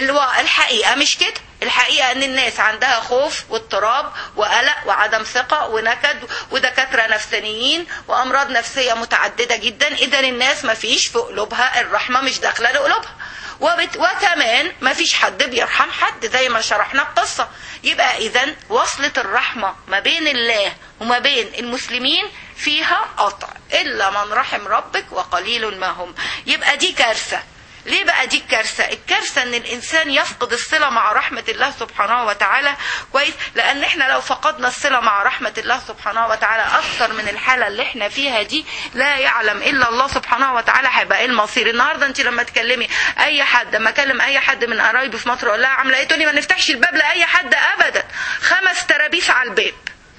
الحقيقة مش كده الحقيقة ان الناس عندها خوف واضطراب وقلق وعدم ثقة ونكد ودكاترة نفسانيين وامراض نفسية متعددة جدا اذا الناس ما فيش في قلوبها الرحمة مش داخلة لقلوبها وبت... وكمان ما فيش حد بيرحم حد زي ما شرحنا القصة يبقى اذا وصلة الرحمة ما بين الله وما بين المسلمين فيها قطع الا من رحم ربك وقليل ما هم يبقى دي كارثة ليه بقى دي الكارثة الكارثة ان الانسان يفقد الصلة مع رحمة الله سبحانه وتعالى كويس لان احنا لو فقدنا الصلة مع رحمة الله سبحانه وتعالى اكثر من الحالة اللي احنا فيها دي لا يعلم الا الله سبحانه وتعالى هيبقى ايه المصير النهاردة انت لما تكلمي اي حد لما اكلم اي حد من قرايبي في مصر اقول لها عاملة ايه تقولي ما نفتحش الباب لاي حد ابدا خمس ترابيس على الباب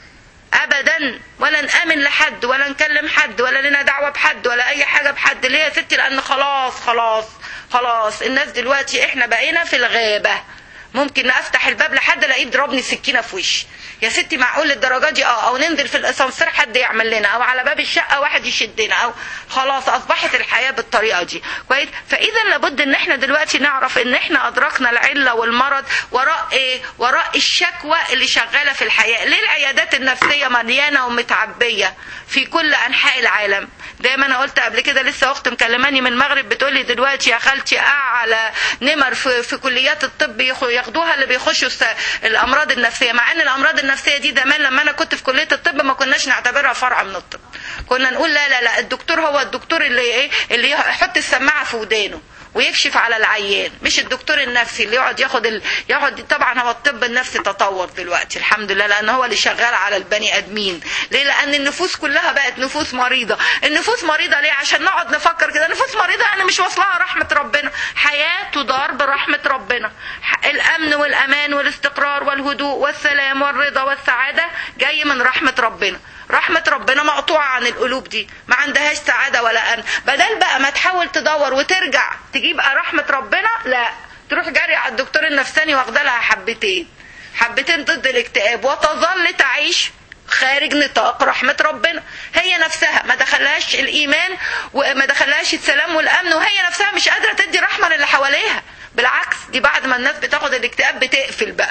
ابدا ولا نامن لحد ولا نكلم حد ولا لنا دعوه بحد ولا اي حاجه بحد ليه يا ستي لان خلاص خلاص خلاص الناس دلوقتي احنا بقينا في الغابه ممكن افتح الباب لحد الاقيه ضربني سكينه في وشي يا ستي معقول للدرجه دي اه او ننزل في الاسانسير حد يعمل لنا او على باب الشقه واحد يشدنا او خلاص اصبحت الحياه بالطريقه دي كويس فاذا لابد ان احنا دلوقتي نعرف ان احنا ادركنا العله والمرض وراء ايه وراء الشكوى اللي شغاله في الحياه ليه العيادات النفسيه مليانه ومتعبيه في كل انحاء العالم زي ما انا قلت قبل كده لسه اخت مكلماني من المغرب بتقول لي دلوقتي يا خالتي اعلى نمر في, في كليات الطب ياخدوها اللي بيخشوا الامراض النفسيه مع ان الامراض النفسيه دي زمان لما انا كنت في كليه الطب ما كناش نعتبرها فرع من الطب كنا نقول لا لا لا الدكتور هو الدكتور اللي ايه اللي يحط السماعه في ودانه ويكشف على العيان مش الدكتور النفسي اللي يقعد ياخد ال... يقعد طبعا هو الطب النفسي تطور دلوقتي الحمد لله لان هو اللي شغال على البني ادمين ليه لان النفوس كلها بقت نفوس مريضه النفوس مريضه ليه عشان نقعد نفكر كده نفوس مريضه انا مش واصلها رحمه ربنا حياه تدار برحمه ربنا الامن والامان والاستقرار والهدوء والسلام والرضا والسعاده جاي من رحمه ربنا رحمة ربنا مقطوعة عن القلوب دي ما عندهاش سعادة ولا أمن بدل بقى ما تحاول تدور وترجع تجيب رحمة ربنا لا تروح جري على الدكتور النفساني واخده لها حبتين حبتين ضد الاكتئاب وتظل تعيش خارج نطاق رحمة ربنا هي نفسها ما دخلهاش الإيمان وما دخلهاش السلام والأمن وهي نفسها مش قادرة تدي رحمة للي حواليها بالعكس دي بعد ما الناس بتاخد الاكتئاب بتقفل بقى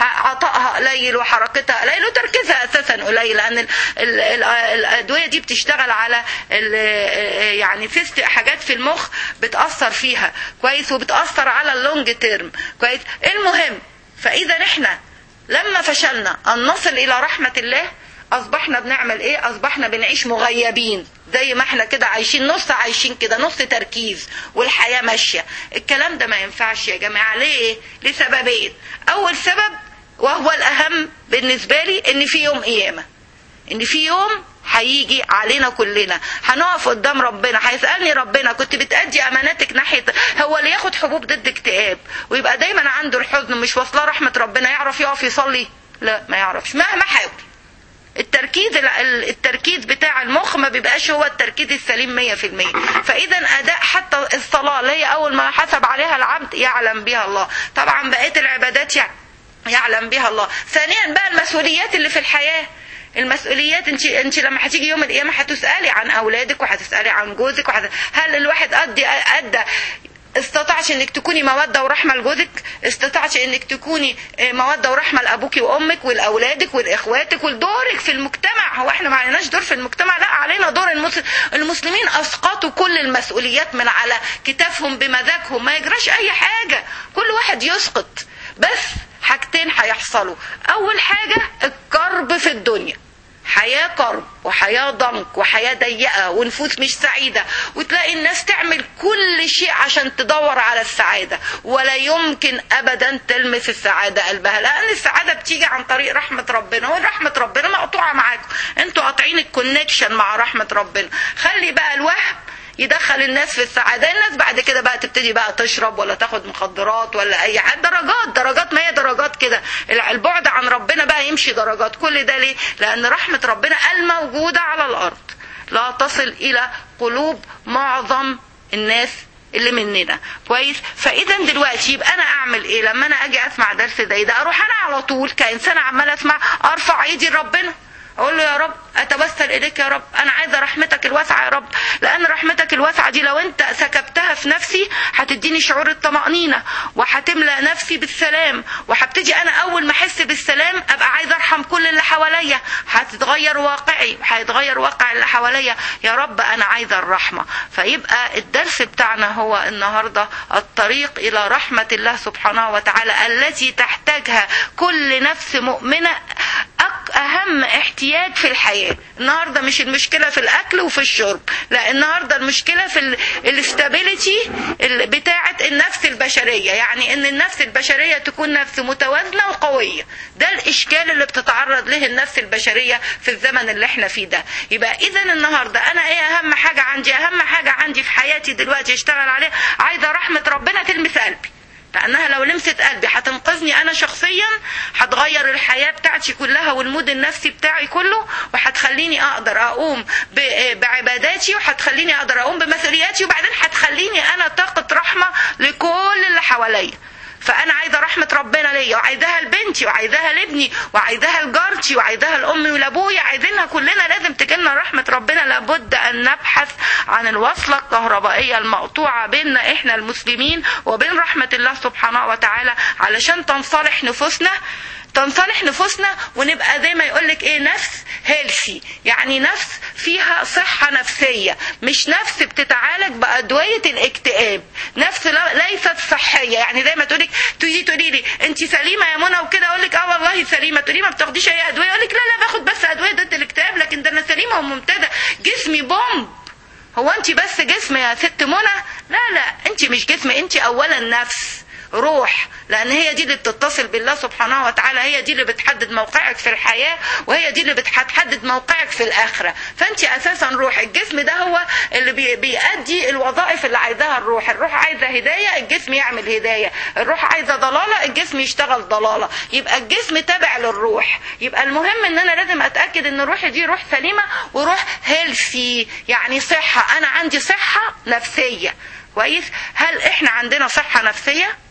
عطائها قليل وحركتها قليل وتركيزها اساسا قليل لان ال ال ال الادويه دي بتشتغل على ال يعني فيست حاجات في المخ بتاثر فيها كويس وبتاثر على اللونج تيرم كويس المهم فاذا احنا لما فشلنا ان نصل الى رحمه الله اصبحنا بنعمل ايه اصبحنا بنعيش مغيبين زي ما احنا كده عايشين نص عايشين كده نص تركيز والحياه ماشيه الكلام ده ما ينفعش يا جماعه ليه لسببين اول سبب وهو الاهم بالنسبه لي ان في يوم قيامه ان في يوم هيجي علينا كلنا هنقف قدام ربنا هيسالني ربنا كنت بتأدي اماناتك ناحيه هو اللي ياخد حبوب ضد اكتئاب ويبقى دايما عنده الحزن مش واصله رحمه ربنا يعرف يقف يصلي لا ما يعرفش مهما حاول التركيز التركيز بتاع المخ ما بيبقاش هو التركيز السليم 100% فاذا اداء حتى الصلاه اللي هي اول ما حسب عليها العبد يعلم بها الله طبعا بقيه العبادات يعلم بها الله ثانيا بقى المسؤوليات اللي في الحياه المسؤوليات انت انت لما هتيجي يوم القيامه هتسالي عن اولادك وهتسالي عن جوزك وحت... هل الواحد ادي ادى استطعش انك تكوني موده ورحمه لجوزك استطعش انك تكوني موده ورحمه لابوك وامك ولاولادك ولاخواتك ولدورك في المجتمع هو احنا ما عليناش دور في المجتمع لا علينا دور المسلم المسلمين اسقطوا كل المسؤوليات من على كتافهم بمزاجهم ما يجراش اي حاجه كل واحد يسقط بس حاجتين هيحصلوا اول حاجه الكرب في الدنيا حياة كرب وحياة ضنك وحياة ضيقة ونفوس مش سعيدة وتلاقي الناس تعمل كل شيء عشان تدور على السعادة ولا يمكن أبدا تلمس السعادة قلبها لأن السعادة بتيجي عن طريق رحمة ربنا ورحمة ربنا مقطوعة معاكم انتوا قاطعين الكونكشن مع رحمة ربنا خلي بقى الوهم يدخل الناس في السعاده الناس بعد كده بقى تبتدي بقى تشرب ولا تاخد مخدرات ولا اي حاجه درجات درجات ما هي درجات كده البعد عن ربنا بقى يمشي درجات كل ده ليه لان رحمه ربنا الموجوده على الارض لا تصل الى قلوب معظم الناس اللي مننا كويس فاذا دلوقتي يبقى انا اعمل ايه لما انا اجي اسمع درس زي ده اروح انا على طول كانسان عمال اسمع ارفع ايدي لربنا اقول له يا رب اتوسل اليك يا رب انا عايزه رحمتك الواسعه يا رب لان رحمتك الواسعه دي لو انت سكبتها في نفسي هتديني شعور الطمانينه وهتملا نفسي بالسلام وهبتدي انا اول ما احس بالسلام ابقى عايزه ارحم كل اللي حواليا هتتغير واقعي وهيتغير واقع اللي حواليا يا رب انا عايزه الرحمه فيبقى الدرس بتاعنا هو النهارده الطريق الى رحمه الله سبحانه وتعالى التي تحتاجها كل نفس مؤمنه اهم احتياج في الحياه النهارده مش المشكله في الاكل وفي الشرب لا النهارده المشكله في الاستابيليتي بتاعه النفس البشريه يعني ان النفس البشريه تكون نفس متوازنه وقويه ده الاشكال اللي بتتعرض له النفس البشريه في الزمن اللي احنا فيه ده يبقى اذا النهارده انا ايه اهم حاجه عندي اهم حاجه عندي في حياتي دلوقتي اشتغل عليها عايزه رحمه ربنا تلمس قلبي لانها لو لمست قلبي هتنقذني انا شخصيا هتغير الحياه بتاعتي كلها والمود النفسي بتاعي كله وهتخليني اقدر اقوم بعباداتي وهتخليني اقدر اقوم بمسؤولياتي وبعدين هتخليني انا طاقه رحمه لكل اللي حواليا فانا عايزه رحمه ربنا ليا وعايزاها لبنتي وعايزاها لابني وعايزاها لجارتي وعايزاها لامي ولابويا عايزينها كلنا لازم تجيلنا رحمه ربنا لابد ان نبحث عن الوصله الكهربائيه المقطوعه بيننا احنا المسلمين وبين رحمه الله سبحانه وتعالى علشان تنصلح نفوسنا تنصلح نفوسنا ونبقى زي ما يقولك ايه نفس هيلثي يعني نفس فيها صحة نفسية مش نفس بتتعالج بأدوية الاكتئاب نفس ليست صحية يعني زي ما تقولك تيجي تقولي لي انت سليمة يا منى وكده اقول لك اه والله سليمة تقولي ما بتاخديش اي ادوية اقول لك لا لا باخد بس ادوية ضد الاكتئاب لكن ده انا سليمة وممتازة جسمي بومب هو انت بس جسم يا ست منى لا لا انت مش جسم انت اولا نفس روح لان هي دي اللي بتتصل بالله سبحانه وتعالى هي دي اللي بتحدد موقعك في الحياه وهي دي اللي بتحدد موقعك في الاخره فانت اساسا روح الجسم ده هو اللي بي بيأدي الوظائف اللي عايزاها الروح الروح عايزه هدايه الجسم يعمل هدايه الروح عايزه ضلاله الجسم يشتغل ضلاله يبقى الجسم تابع للروح يبقى المهم ان انا لازم اتاكد ان روحي دي روح سليمه وروح هيلثي يعني صحه انا عندي صحه نفسيه كويس هل احنا عندنا صحه نفسيه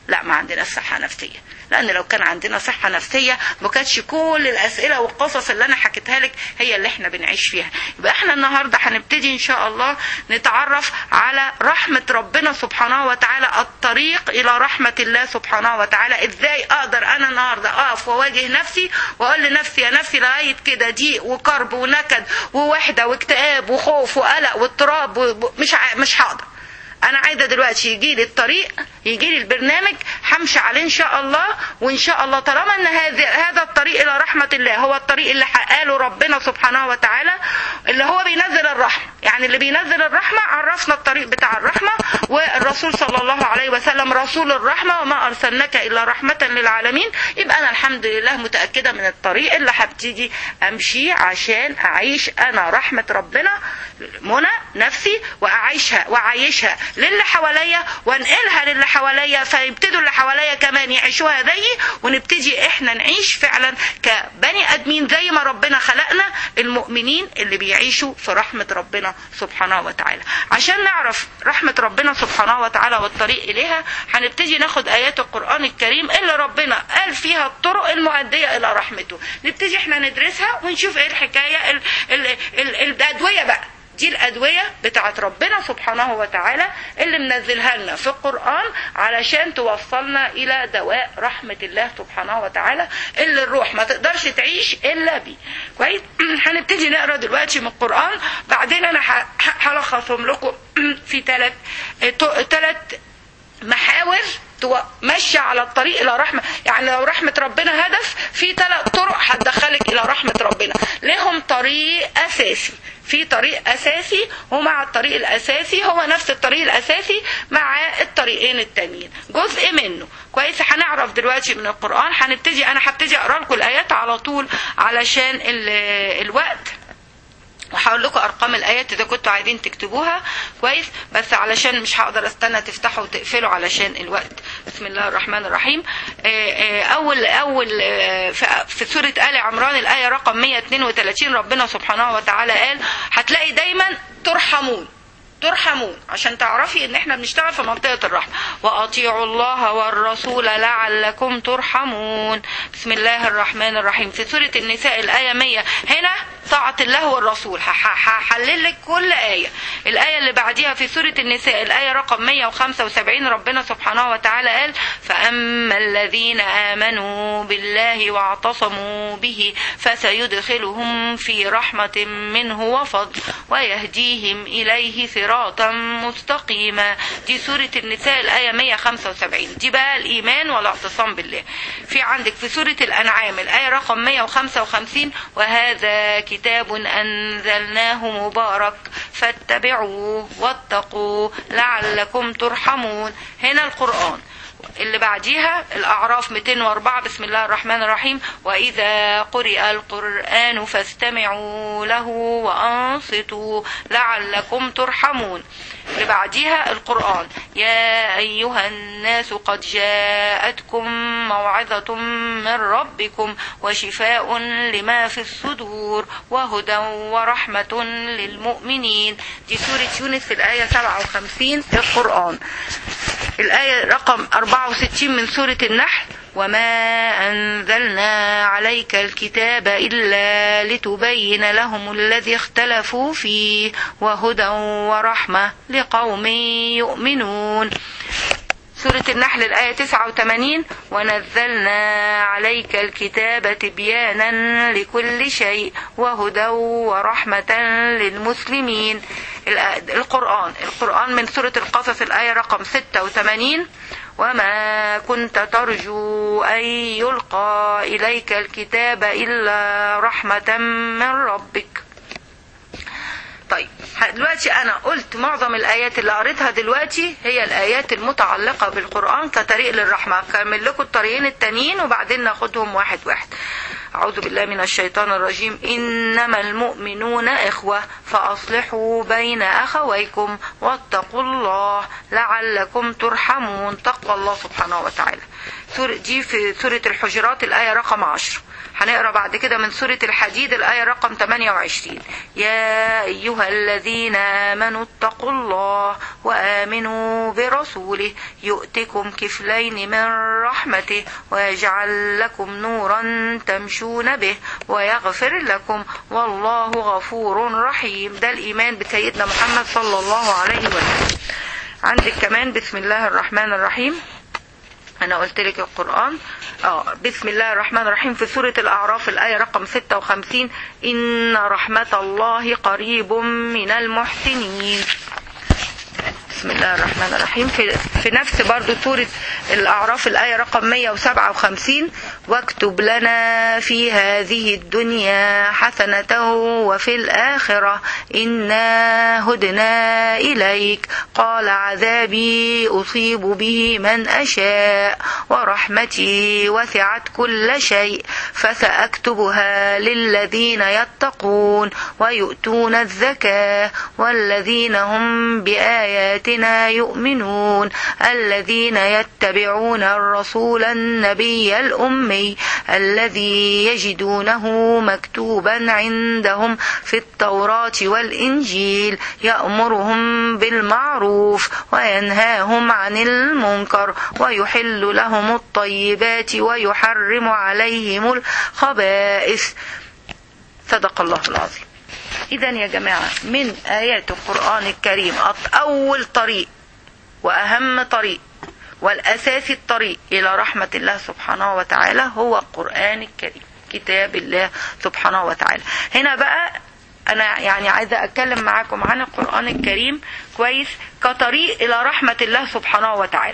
لا ما عندناش صحة نفسية لأن لو كان عندنا صحة نفسية ما كانتش كل الأسئلة والقصص اللي أنا حكيتها لك هي اللي احنا بنعيش فيها يبقى احنا النهاردة هنبتدي إن شاء الله نتعرف على رحمة ربنا سبحانه وتعالى الطريق إلى رحمة الله سبحانه وتعالى إزاي أقدر أنا النهاردة أقف وأواجه نفسي وأقول لنفسي يا نفسي لغاية كده ضيق وكرب ونكد ووحدة واكتئاب وخوف وقلق واضطراب و- مش ع- مش هقدر انا عايزه دلوقتي يجي لي الطريق يجي لي البرنامج همشي عليه ان شاء الله وان شاء الله طالما ان هذا هذا الطريق الى رحمه الله هو الطريق اللي حقاله ربنا سبحانه وتعالى اللي هو بينزل الرحمه يعني اللي بينزل الرحمه عرفنا الطريق بتاع الرحمه والرسول صلى الله عليه وسلم رسول الرحمه وما ارسلناك الا رحمه للعالمين يبقى انا الحمد لله متاكده من الطريق اللي هبتدي امشي عشان اعيش انا رحمه ربنا منى نفسي واعيشها واعيشها للي حواليا وانقلها للي حواليا فيبتدوا اللي حواليا كمان يعيشوها زيي ونبتدي احنا نعيش فعلا كبني ادمين زي ما ربنا خلقنا المؤمنين اللي بيعيشوا في رحمه ربنا سبحانه وتعالى عشان نعرف رحمه ربنا سبحانه وتعالى والطريق اليها هنبتدي ناخد ايات القران الكريم اللي ربنا قال فيها الطرق المؤديه الى رحمته نبتدي احنا ندرسها ونشوف ايه الحكايه ال ال ال الادويه بقى دي الأدوية بتاعت ربنا سبحانه وتعالى اللي منزلها لنا في القرآن علشان توصلنا إلى دواء رحمة الله سبحانه وتعالى اللي الروح ما تقدرش تعيش إلا بيه كويس هنبتدي نقرا دلوقتي من القرآن بعدين أنا ه- هلخصهم لكم في ثلاث ثلاث محاور ماشية على الطريق إلى رحمة يعني لو رحمة ربنا هدف في ثلاث طرق هتدخلك إلى رحمة ربنا لهم طريق أساسي في طريق أساسي ومع الطريق الأساسي هو نفس الطريق الأساسي مع الطريقين التانيين جزء منه كويس هنعرف دلوقتي من القرآن هنبتدي أنا هبتدي أقرأ لكم الآيات على طول علشان ال- الوقت وهقول لكم ارقام الايات اذا كنتوا عايزين تكتبوها كويس بس علشان مش هقدر استنى تفتحوا وتقفلوا علشان الوقت بسم الله الرحمن الرحيم آه، آه، اول اول آه، في- في سوره ال عمران الايه رقم 132 ربنا سبحانه وتعالى قال هتلاقي دايما ترحمون ترحمون عشان تعرفي ان احنا بنشتغل في منطقة الرحمة واطيعوا الله والرسول لعلكم ترحمون بسم الله الرحمن الرحيم في سورة النساء الآية 100 هنا طاعة الله والرسول هح- هحلل لك كل آية الآية اللي بعديها في سورة النساء الآية رقم 175 ربنا سبحانه وتعالى قال فأما الذين آمنوا بالله واعتصموا به فسيدخلهم في رحمة منه وفضل ويهديهم إليه صراطا مستقيما دي سورة النساء الآية 175 دي بقى الإيمان والاعتصام بالله في عندك في سورة الأنعام الآية رقم 155 وهذا كتاب أنزلناه مبارك فاتبعوه واتقوا لعلكم ترحمون هنا القرآن اللي بعديها الأعراف 204 بسم الله الرحمن الرحيم وإذا قرئ القرآن فاستمعوا له وأنصتوا لعلكم ترحمون اللي بعديها القرآن يا أيها الناس قد جاءتكم موعظة من ربكم وشفاء لما في الصدور وهدى ورحمة للمؤمنين دي سورة يونس في الآية 57 القرآن الآية رقم 64 من سورة النحل وما أنزلنا عليك الكتاب إلا لتبين لهم الذي اختلفوا فيه وهدى ورحمة لقوم يؤمنون سورة النحل الآية 89 ونزلنا عليك الكتاب تبيانا لكل شيء وهدى ورحمة للمسلمين الآ- القرآن القرآن من سورة القصص الآية رقم 86 وما كنت ترجو أن يلقى إليك الكتاب إلا رحمة من ربك طيب دلوقتي انا قلت معظم الايات اللي قريتها دلوقتي هي الايات المتعلقه بالقران كطريق للرحمه هكمل لكم الطريقين التانيين وبعدين ناخدهم واحد واحد أعوذ بالله من الشيطان الرجيم إنما المؤمنون إخوة فأصلحوا بين أخويكم واتقوا الله لعلكم ترحمون تقوى الله سبحانه وتعالى سورة دي في سورة الحجرات الآية رقم عشر هنقرا بعد كده من سورة الحديد الآية رقم 28 يا أيها الذين آمنوا اتقوا الله وآمنوا برسوله يؤتكم كفلين من رحمته ويجعل لكم نورا تمشون به ويغفر لكم والله غفور رحيم ده الإيمان بسيدنا محمد صلى الله عليه وسلم عندك كمان بسم الله الرحمن الرحيم انا قلت لك القران اه بسم الله الرحمن الرحيم في سوره الاعراف الايه رقم 56 ان رحمه الله قريب من المحسنين بسم الله الرحمن الرحيم في, في نفس برضو سورة الأعراف الآية رقم 157 واكتب لنا في هذه الدنيا حسنة وفي الآخرة إنا هدنا إليك قال عذابي أصيب به من أشاء ورحمتي وسعت كل شيء فسأكتبها للذين يتقون ويؤتون الزكاة والذين هم بآياتنا بآياتنا يؤمنون الذين يتبعون الرسول النبي الأمي الذي يجدونه مكتوبا عندهم في التوراة والإنجيل يأمرهم بالمعروف وينهاهم عن المنكر ويحل لهم الطيبات ويحرم عليهم الخبائث صدق الله العظيم إذا يا جماعة من آيات القرآن الكريم أول طريق وأهم طريق والأساسي الطريق إلى رحمة الله سبحانه وتعالى هو القرآن الكريم كتاب الله سبحانه وتعالى هنا بقى أنا يعني عايزة أتكلم معاكم عن القرآن الكريم كويس كطريق إلى رحمة الله سبحانه وتعالى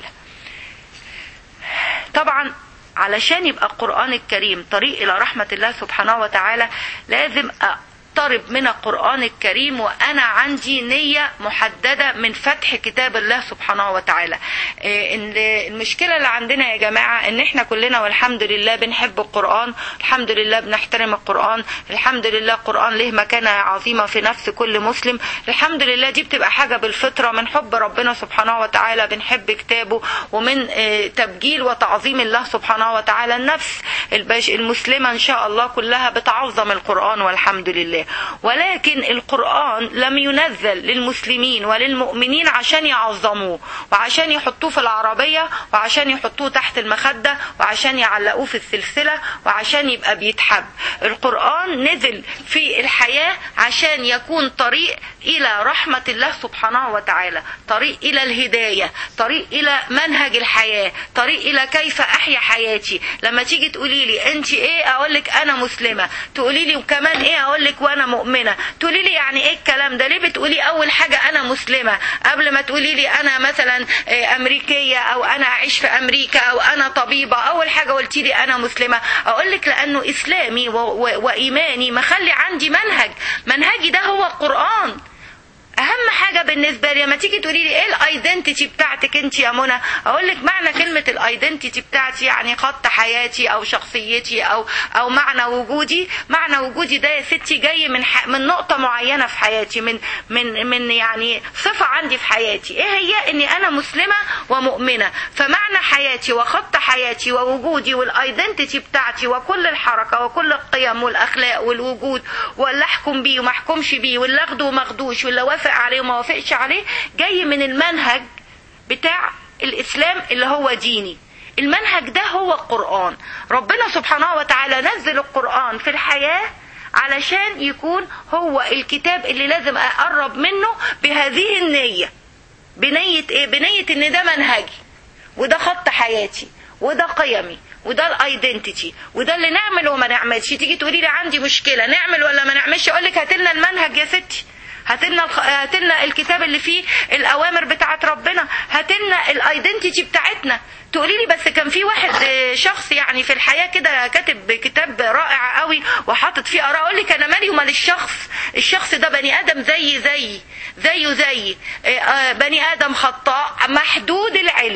طبعا علشان يبقى القرآن الكريم طريق إلى رحمة الله سبحانه وتعالى لازم اقترب من القرآن الكريم وأنا عندي نية محددة من فتح كتاب الله سبحانه وتعالى إن المشكلة اللي عندنا يا جماعة إن إحنا كلنا والحمد لله بنحب القرآن الحمد لله بنحترم القرآن الحمد لله القرآن له مكانة عظيمة في نفس كل مسلم الحمد لله دي بتبقى حاجة بالفطرة من حب ربنا سبحانه وتعالى بنحب كتابه ومن تبجيل وتعظيم الله سبحانه وتعالى النفس المسلمة إن شاء الله كلها بتعظم القرآن والحمد لله ولكن القرآن لم ينزل للمسلمين وللمؤمنين عشان يعظموه وعشان يحطوه في العربية وعشان يحطوه تحت المخدة وعشان يعلقوه في السلسلة وعشان يبقى بيتحب القرآن نزل في الحياة عشان يكون طريق إلى رحمة الله سبحانه وتعالى طريق إلى الهداية طريق إلى منهج الحياة طريق إلى كيف أحيا حياتي لما تيجي تقولي لي أنت إيه أقول لك أنا مسلمة تقولي لي وكمان إيه أقول لك وأنا مؤمنة تقولي لي يعني إيه الكلام ده ليه بتقولي أول حاجة أنا مسلمة قبل ما تقولي لي أنا مثلا أمريكية أو أنا أعيش في أمريكا أو أنا طبيبة أول حاجة قلتي لي أنا مسلمة أقول لك لأنه إسلامي و... و... وإيماني مخلي عندي منهج منهجي ده هو القرآن اهم حاجه بالنسبه لي لما تيجي تقولي لي ايه الايدنتيتي بتاعتك انت يا منى اقول لك معنى كلمه الايدنتيتي بتاعتي يعني خط حياتي او شخصيتي او او معنى وجودي معنى وجودي ده يا ستي جاي من ح... من نقطه معينه في حياتي من من من يعني صفه عندي في حياتي ايه هي اني انا مسلمه ومؤمنه فمعنى حياتي وخط حياتي ووجودي والايدنتيتي بتاعتي وكل الحركه وكل القيم والاخلاق والوجود واللي احكم بيه وما احكمش بيه واللي اخده وما اخدوش واللي وافق عليه وما وافقش عليه جاي من المنهج بتاع الاسلام اللي هو ديني المنهج ده هو القران ربنا سبحانه وتعالى نزل القران في الحياه علشان يكون هو الكتاب اللي لازم اقرب منه بهذه النيه بنيه ايه بنيه ان ده منهجي وده خط حياتي وده قيمي وده الايدنتيتي وده اللي نعمل وما نعملش تيجي تقولي لي عندي مشكله نعمل ولا ما نعملش اقول لك هات لنا المنهج يا ستي هات لنا الخ... هات لنا الكتاب اللي فيه الاوامر بتاعت ربنا هات لنا الايدنتيتي بتاعتنا تقولي لي بس كان في واحد شخص يعني في الحياه كده كاتب كتاب رائع قوي وحاطط فيه اراء اقول لك انا مالي ومال الشخص الشخص ده بني ادم زي زي زيه زي بني ادم خطاء محدود العلم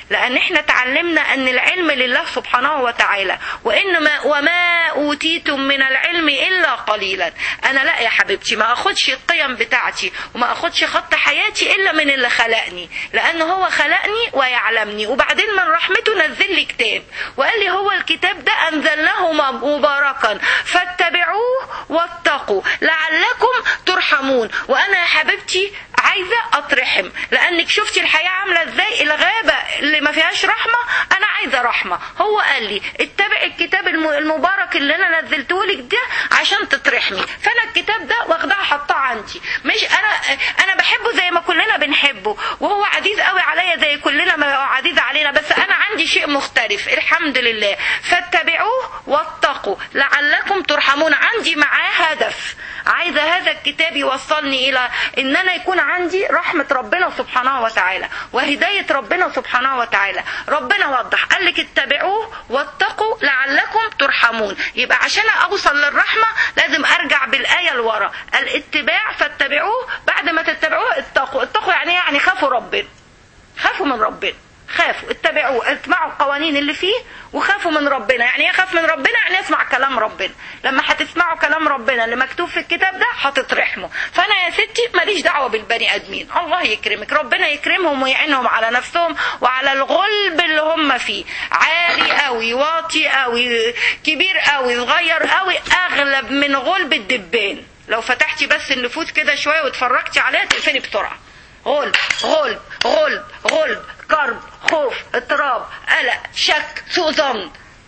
لان احنا اتعلمنا ان العلم لله سبحانه وتعالى وان ما وما اوتيتم من العلم الا قليلا انا لا يا حبيبتي ما اخدش القيم بتاعتي وما اخدش خط حياتي الا من اللي خلقني لان هو خلقني ويعلمني وبعدين من رحمته نزل لي كتاب وقال لي هو الكتاب ده انزلناه مباركا فاتبعوه واتقوا لعلكم ترحمون وانا يا حبيبتي عايزه اترحم لانك شفتي الحياه عامله ازاي الغابه اللي ما فيهاش رحمه انا عايزه رحمه هو قال لي اتبع الكتاب المبارك اللي انا نزلته لك ده عشان تترحمي فانا الكتاب ده واخداه حطاه عندي مش انا انا بحبه زي ما كلنا بنحبه وهو عزيز قوي عليا زي كلنا ما هو عزيز علينا بس انا عندي شيء مختلف الحمد لله فاتبعوه واتقوا لعلكم ترحمون عندي معاه هدف عايزه هذا الكتاب يوصلني الى ان انا يكون عندي رحمه ربنا سبحانه وتعالى وهدايه ربنا سبحانه وتعالى ربنا وضح قال لك اتبعوه واتقوا لعلكم ترحمون يبقى عشان اوصل للرحمه لازم ارجع بالايه لورا الاتباع فاتبعوه بعد ما تتبعوه اتقوا اتقوا يعني يعني خافوا ربنا خافوا من ربنا خافوا اتبعوه اتبعوا القوانين اللي فيه وخافوا من ربنا يعني ايه خاف من ربنا يعني اسمع كلام ربنا لما هتسمعوا كلام ربنا اللي مكتوب في الكتاب ده هتترحموا فانا يا ستي ماليش دعوه بالبني ادمين الله يكرمك ربنا يكرمهم ويعينهم على نفسهم وعلى الغلب اللي هم فيه عالي قوي واطي قوي كبير قوي صغير قوي اغلب من غلب الدبان لو فتحتي بس النفوس كده شويه واتفرجتي عليها تقفلي بسرعه غلب غلب غلب غلب كرب خوف اضطراب قلق شك سوء ظن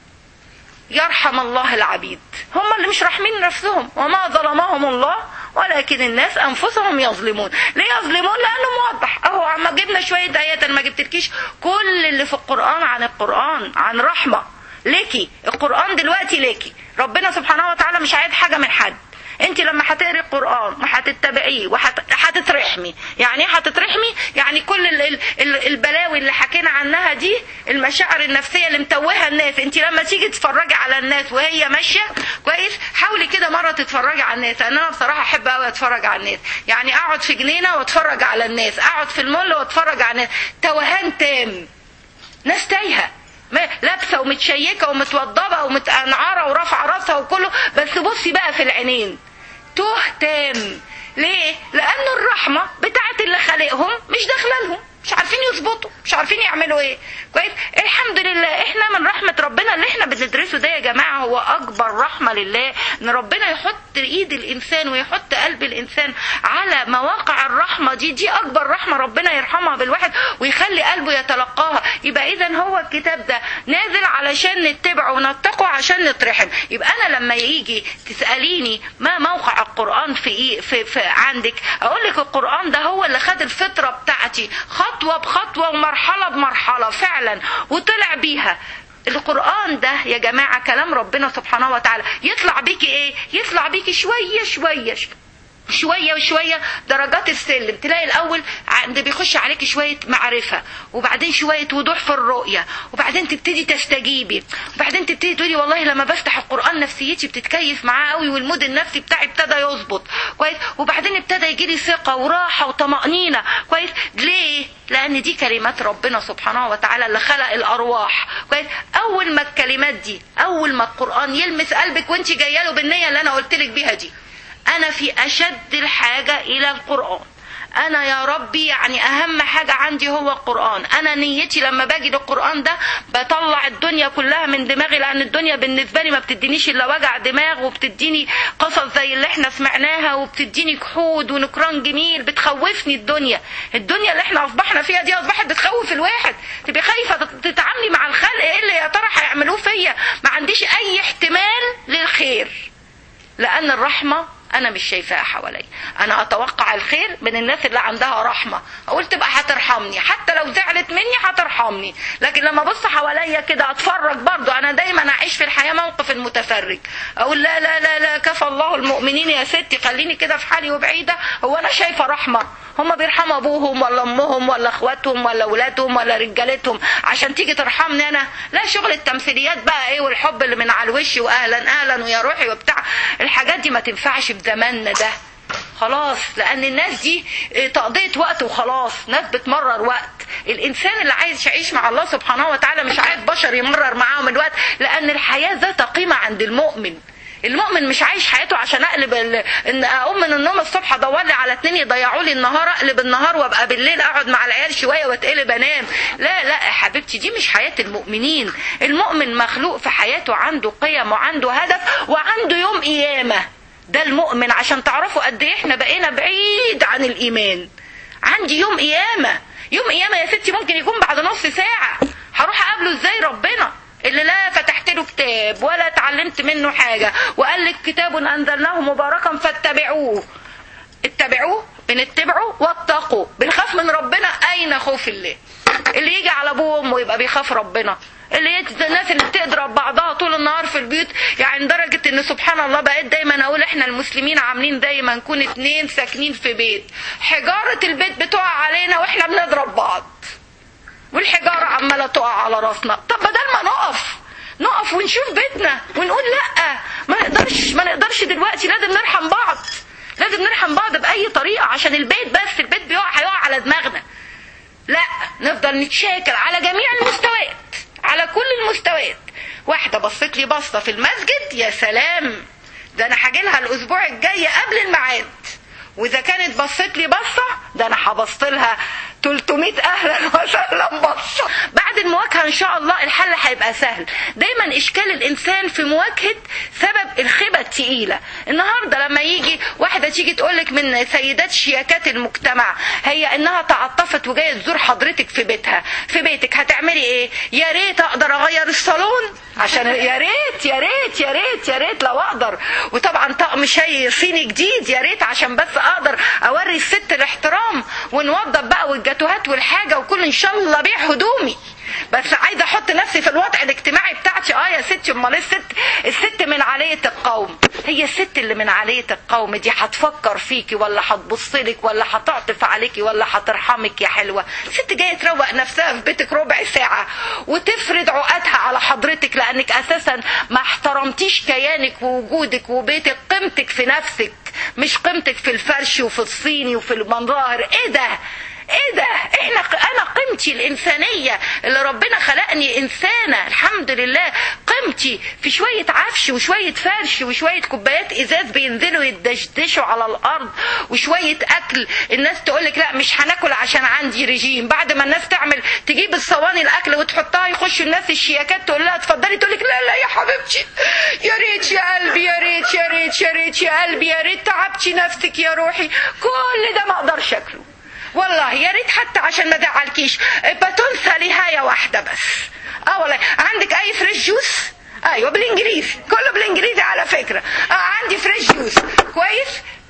يرحم الله العبيد هم اللي مش راحمين نفسهم وما ظلمهم الله ولكن الناس انفسهم يظلمون ليه يظلمون لانه موضح اهو عم جبنا شويه ايات انا ما جبتلكيش كل اللي في القران عن القران عن رحمه ليكي القران دلوقتي ليكي ربنا سبحانه وتعالى مش عايز حاجه من حد انت لما هتقري القران وهتتبعيه وهتترحمي يعني ايه هتترحمي يعني كل ال ال ال البلاوي اللي حكينا عنها دي المشاعر النفسيه اللي متوهه الناس انت لما تيجي تتفرجي على الناس وهي ماشيه كويس حاولي كده مره تتفرجي على الناس لان انا بصراحه احب قوي اتفرج على الناس يعني اقعد في جنينه واتفرج على الناس اقعد في المول واتفرج على الناس توهان تام ناس تايهه لابسه ومتشيكه ومتوضبه ومتقنعره ورافعه راسها وكله بس بصي بقى في العينين توه تام ليه؟ لأن الرحمة بتاعت اللي خالقهم مش داخلة لهم مش عارفين يظبطوا مش عارفين يعملوا ايه كويس الحمد لله احنا من رحمة ربنا اللي احنا بندرسه ده يا جماعة هو اكبر رحمة لله ان ربنا يحط ايد الانسان ويحط قلب الانسان على مواقع الرحمة دي دي اكبر رحمة ربنا يرحمها بالواحد ويخلي قلبه يتلقاها يبقى اذا هو الكتاب ده نازل علشان نتبعه ونتقه عشان نترحم يبقى انا لما يجي تساليني ما موقع القران في ايه في, في عندك اقول لك القران ده هو اللي خد الفطره بتاعتي خطوه بخطوه ومرحله بمرحله فعلا وطلع بيها القرآن ده يا جماعة كلام ربنا سبحانه وتعالى يطلع بيكي ايه يطلع بيكي شوية شوية شويه وشويه درجات السلم تلاقي الاول عند بيخش عليك شويه معرفه وبعدين شويه وضوح في الرؤيه وبعدين تبتدي تستجيبي وبعدين تبتدي تقولي والله لما بفتح القران نفسيتي بتتكيف معاه قوي والمود النفسي بتاعي ابتدى يظبط كويس وبعدين ابتدى يجي لي ثقه وراحه وطمانينه كويس ليه لان دي كلمات ربنا سبحانه وتعالى اللي خلق الارواح كويس اول ما الكلمات دي اول ما القران يلمس قلبك وانت جايه له بالنيه اللي انا قلت لك بيها دي أنا في أشد الحاجة إلى القرآن أنا يا ربي يعني أهم حاجة عندي هو القرآن أنا نيتي لما باجي للقرآن ده بطلع الدنيا كلها من دماغي لأن الدنيا بالنسبة لي ما بتدينيش إلا وجع دماغ وبتديني قصص زي اللي احنا سمعناها وبتديني جحود ونكران جميل بتخوفني الدنيا الدنيا اللي احنا أصبحنا فيها دي أصبحت بتخوف الواحد تبقي خايفة تتعاملي مع الخلق إيه اللي يا ترى هيعملوه فيا ما عنديش أي احتمال للخير لأن الرحمة انا مش شايفاها حواليا انا اتوقع الخير من الناس اللي عندها رحمه اقول تبقى هترحمني حتى لو زعلت مني هترحمني لكن لما ابص حواليا كده اتفرج برضو انا دايما اعيش في الحياه موقف المتفرج اقول لا لا لا لا كفى الله المؤمنين يا ستي خليني كده في حالي وبعيده هو انا شايفه رحمه هم بيرحموا ابوهم ولا امهم ولا اخواتهم ولا اولادهم ولا رجالتهم عشان تيجي ترحمني انا لا شغل التمثيليات بقى ايه والحب اللي من على الوش واهلا اهلا ويا روحي وبتاع الحاجات دي ما تنفعش في زماننا ده خلاص لان الناس دي تقضية وقت وخلاص ناس بتمرر وقت الانسان اللي عايز يعيش مع الله سبحانه وتعالى مش عايز بشر يمرر معاهم الوقت لان الحياة ذات قيمة عند المؤمن المؤمن مش عايش حياته عشان اقلب ال... ان اقوم من النوم الصبح ادور لي على اتنين يضيعوا لي النهار اقلب النهار وابقى بالليل اقعد مع العيال شويه واتقلب انام لا لا يا حبيبتي دي مش حياه المؤمنين المؤمن مخلوق في حياته عنده قيم وعنده هدف وعنده يوم قيامه ده المؤمن عشان تعرفوا قد ايه احنا بقينا بعيد عن الايمان عندي يوم قيامه يوم قيامه يا ستي ممكن يكون بعد نص ساعه هروح اقابله ازاي ربنا اللي لا فتحت له كتاب ولا اتعلمت منه حاجة وقال لك كتاب أنزلناه مباركا فاتبعوه اتبعوه بنتبعه واتقوا بنخاف من ربنا أين خوف الله اللي يجي على أبوه وأمه يبقى بيخاف ربنا اللي يجد الناس اللي بتضرب بعضها طول النهار في البيوت يعني لدرجة ان سبحان الله بقيت دايما اقول احنا المسلمين عاملين دايما نكون اتنين ساكنين في بيت حجارة البيت بتقع علينا واحنا بنضرب بعض والحجارة عمالة تقع على راسنا طب بدل ما نقف نقف ونشوف بيتنا ونقول لا ما نقدرش ما نقدرش دلوقتي لازم نرحم بعض لازم نرحم بعض بأي طريقة عشان البيت بس البيت بيقع هيقع على دماغنا لا نفضل نتشاكل على جميع المستويات على كل المستويات واحدة بصت لي بصة في المسجد يا سلام ده انا هاجي لها الاسبوع الجاي قبل الميعاد واذا كانت بصت لي بصه ده انا هبصت لها 300 اهلا وسهلا بصه بعد المواجهه ان شاء الله الحل هيبقى سهل دايما اشكال الانسان في مواجهه سبب الخيبه الثقيله النهارده لما يجي واحده تيجي تقول لك من سيدات شياكات المجتمع هي انها تعطفت وجايه تزور حضرتك في بيتها في بيتك هتعملي ايه يا ريت اقدر اغير الصالون عشان يا ريت يا ريت يا ريت يا ريت لو اقدر وطبعا طقم شاي صيني جديد يا ريت عشان بس اقدر اوري الست الاحترام ونوضب بقى والجاتوهات والحاجه وكل ان شاء الله بيع هدومي بس عايزه احط نفسي في الوضع الاجتماعي بتاعتي اه يا ستي امال الست الست من علية القوم هي الست اللي من علية القوم دي هتفكر فيكي ولا هتبص لك ولا هتعطف عليكي ولا هترحمك يا حلوه ست جايه تروق نفسها في بيتك ربع ساعه وتفرد عقدها على حضرتك لانك اساسا ما احترمتيش كيانك ووجودك وبيتك قيمتك في نفسك مش قيمتك في الفرش وفي الصيني وفي المنظار ايه ده ايه ده احنا انا قيمتي الانسانيه اللي ربنا خلقني انسانه الحمد لله قيمتي في شويه عفش وشويه فرش وشويه كوبايات ازاز بينزلوا يدشدشوا على الارض وشويه اكل الناس تقول لك لا مش هناكل عشان عندي رجيم بعد ما الناس تعمل تجيب الصواني الاكل وتحطها يخشوا الناس الشياكات تقول لها اتفضلي تقول لك لا لا يا حبيبتي يا ريت يا قلبي يا ريت يا ريت يا ريت يا قلبي يا ريت تعبتي نفسك يا روحي كل ده ما اقدرش اكله والله يا ريت حتى عشان ما ازعلكيش بتنسى لهايه واحده بس اه والله عندك اي فريش جوس ايوه بالانجليزي كله بالانجليزي على فكره اه عندي فريش جوس كويس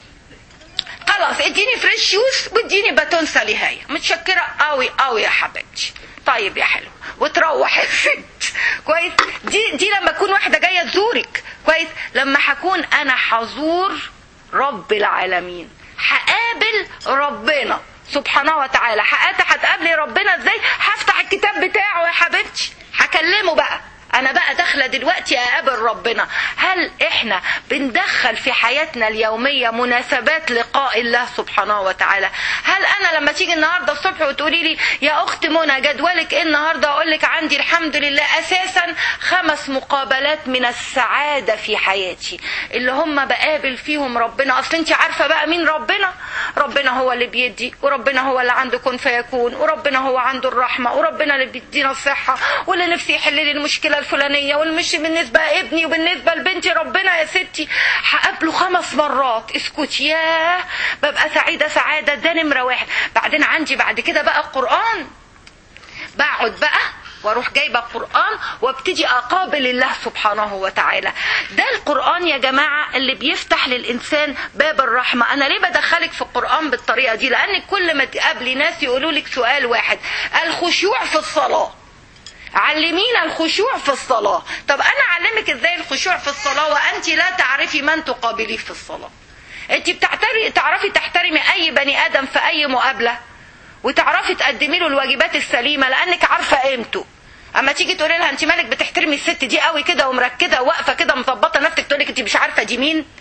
خلاص اديني فريش جوس واديني باتون ساليهايه متشكره قوي قوي يا حبيبتي طيب يا حلو وتروح الست كويس دي دي لما تكون واحده جايه تزورك كويس لما هكون انا حزور رب العالمين هقابل ربنا سبحانه وتعالى هتقابلي ربنا ازاي هفتح الكتاب بتاعه يا حبيبتي هكلمه بقى انا بقى داخله دلوقتي اقابل ربنا هل احنا بندخل في حياتنا اليوميه مناسبات لقاء الله سبحانه وتعالى هل انا لما تيجي النهارده الصبح وتقولي لي يا اخت منى جدولك ايه النهارده اقول لك عندي الحمد لله اساسا خمس مقابلات من السعاده في حياتي اللي هم بقابل فيهم ربنا اصل انت عارفه بقى مين ربنا ربنا هو اللي بيدي وربنا هو اللي عنده كن فيكون وربنا هو عنده الرحمه وربنا اللي بيدينا الصحه واللي نفسي يحل لي المشكله الفلانيه والمش بالنسبه لابني وبالنسبه لبنتي ربنا يا ستي هقابله خمس مرات اسكت ياه ببقى سعيده سعاده ده نمره واحد بعدين عندي بعد كده بقى القران بقعد بقى واروح جايبه القران وابتدي اقابل الله سبحانه وتعالى ده القران يا جماعه اللي بيفتح للانسان باب الرحمه انا ليه بدخلك في القران بالطريقه دي لان كل ما تقابلي ناس يقولوا لك سؤال واحد الخشوع في الصلاه علمينا الخشوع في الصلاة طب أنا أعلمك إزاي الخشوع في الصلاة وأنت لا تعرفي من تقابليه في الصلاة أنت بتعتري تعرفي تحترمي أي بني آدم في أي مقابلة وتعرفي تقدمي له الواجبات السليمة لأنك عارفة قيمته اما تيجي تقولي لها انت مالك بتحترمي الست دي قوي كده ومركزه واقفه كده مظبطه نفسك تقول لك انت مش عارفه دي مين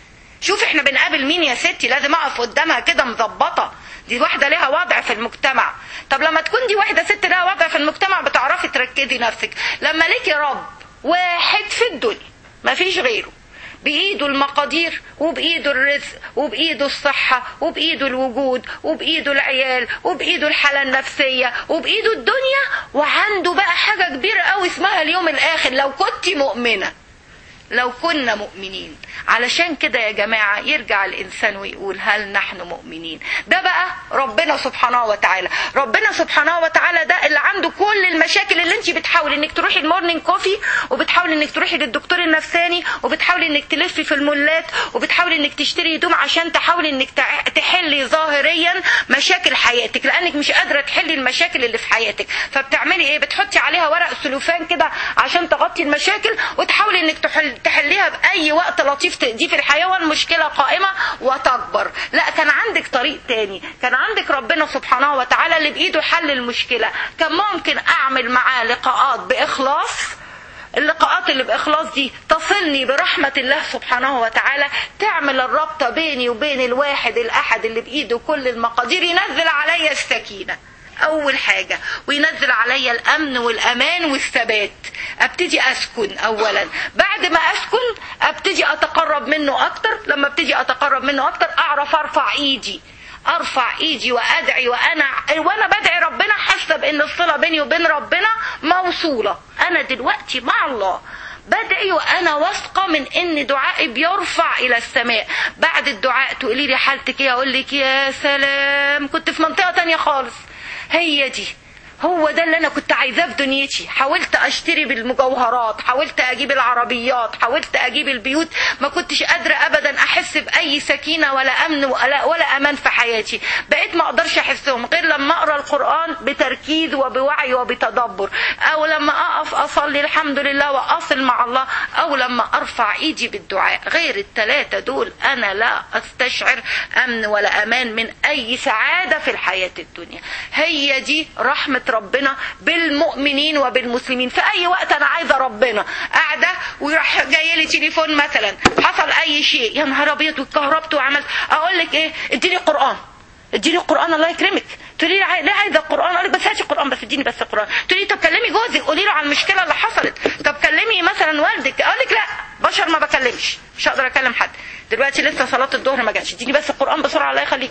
شوف احنا بنقابل مين يا ستي لازم اقف قدامها كده مظبطه دي واحده ليها وضع في المجتمع طب لما تكون دي واحده ست لها وضع في المجتمع بتعرفي تركزي نفسك لما ليكي رب واحد في الدنيا مفيش غيره بإيده المقادير وبإيده الرزق وبإيده الصحة وبإيده الوجود وبإيده العيال وبإيده الحالة النفسية وبإيده الدنيا وعنده بقى حاجة كبيرة قوي اسمها اليوم الآخر لو كنت مؤمنة لو كنا مؤمنين علشان كده يا جماعة يرجع الإنسان ويقول هل نحن مؤمنين ده بقى ربنا سبحانه وتعالى ربنا سبحانه وتعالى ده اللي عنده كل المشاكل اللي انت بتحاولي انك تروحي المورنينج كوفي وبتحاولي انك تروحي للدكتور النفساني وبتحاولي انك تلفي في المولات وبتحاولي انك تشتري هدوم عشان تحاولي انك تع- تحلي ظاهريا مشاكل حياتك لانك مش قادره تحلي المشاكل اللي في حياتك فبتعملي ايه بتحطي عليها ورق سلوفان كده عشان تغطي المشاكل وتحاولي انك تحل تحليها باي وقت لطيف تقضيه في الحياه والمشكله قائمه وتكبر لا كان عندك طريق تاني كان عندك ربنا سبحانه وتعالى اللي بايده حل المشكله كان ممكن اعمل معاه لقاءات باخلاص اللقاءات اللي بإخلاص دي تصلني برحمة الله سبحانه وتعالى تعمل الرابطة بيني وبين الواحد الأحد اللي بإيده كل المقادير ينزل عليا السكينة أول حاجة وينزل عليا الأمن والأمان والثبات أبتدي أسكن أولا بعد ما أسكن أبتدي أتقرب منه أكتر لما أبتدي أتقرب منه أكتر أعرف أرفع إيدي ارفع ايدي وادعي وانا وانا بدعي ربنا حاسه بان الصله بيني وبين ربنا موصوله انا دلوقتي مع الله بدعي وانا واثقه من ان دعائي بيرفع الى السماء بعد الدعاء تقولي لي حالتك ايه اقول لك يا سلام كنت في منطقه تانية خالص هي دي هو ده اللي انا كنت عايزاه في دنيتي حاولت اشتري بالمجوهرات حاولت اجيب العربيات حاولت اجيب البيوت ما كنتش قادره ابدا احس باي سكينه ولا امن ولا, ولا امان في حياتي بقيت ما اقدرش احسهم غير لما اقرا القران بتركيز وبوعي وبتدبر او لما اقف اصلي الحمد لله واصل مع الله او لما ارفع ايدي بالدعاء غير الثلاثه دول انا لا استشعر امن ولا امان من اي سعاده في الحياه الدنيا هي دي رحمه ربنا بالمؤمنين وبالمسلمين في اي وقت انا عايزه ربنا قاعده ويروح جاي لي تليفون مثلا حصل اي شيء يا نهار ابيض واتكهربت وعملت اقول لك ايه اديني قران اديني قران الله يكرمك تقولي لي عاي- لا عايزه القران اقول لك بس هاتي القران بس اديني بس القران تقولي لي طب كلمي جوزك قولي له على المشكله اللي حصلت طب كلمي مثلا والدك اقول لك لا بشر ما بكلمش مش هقدر اكلم حد دلوقتي لسه صلاه الظهر ما جاتش اديني بس القران بسرعه الله يخليك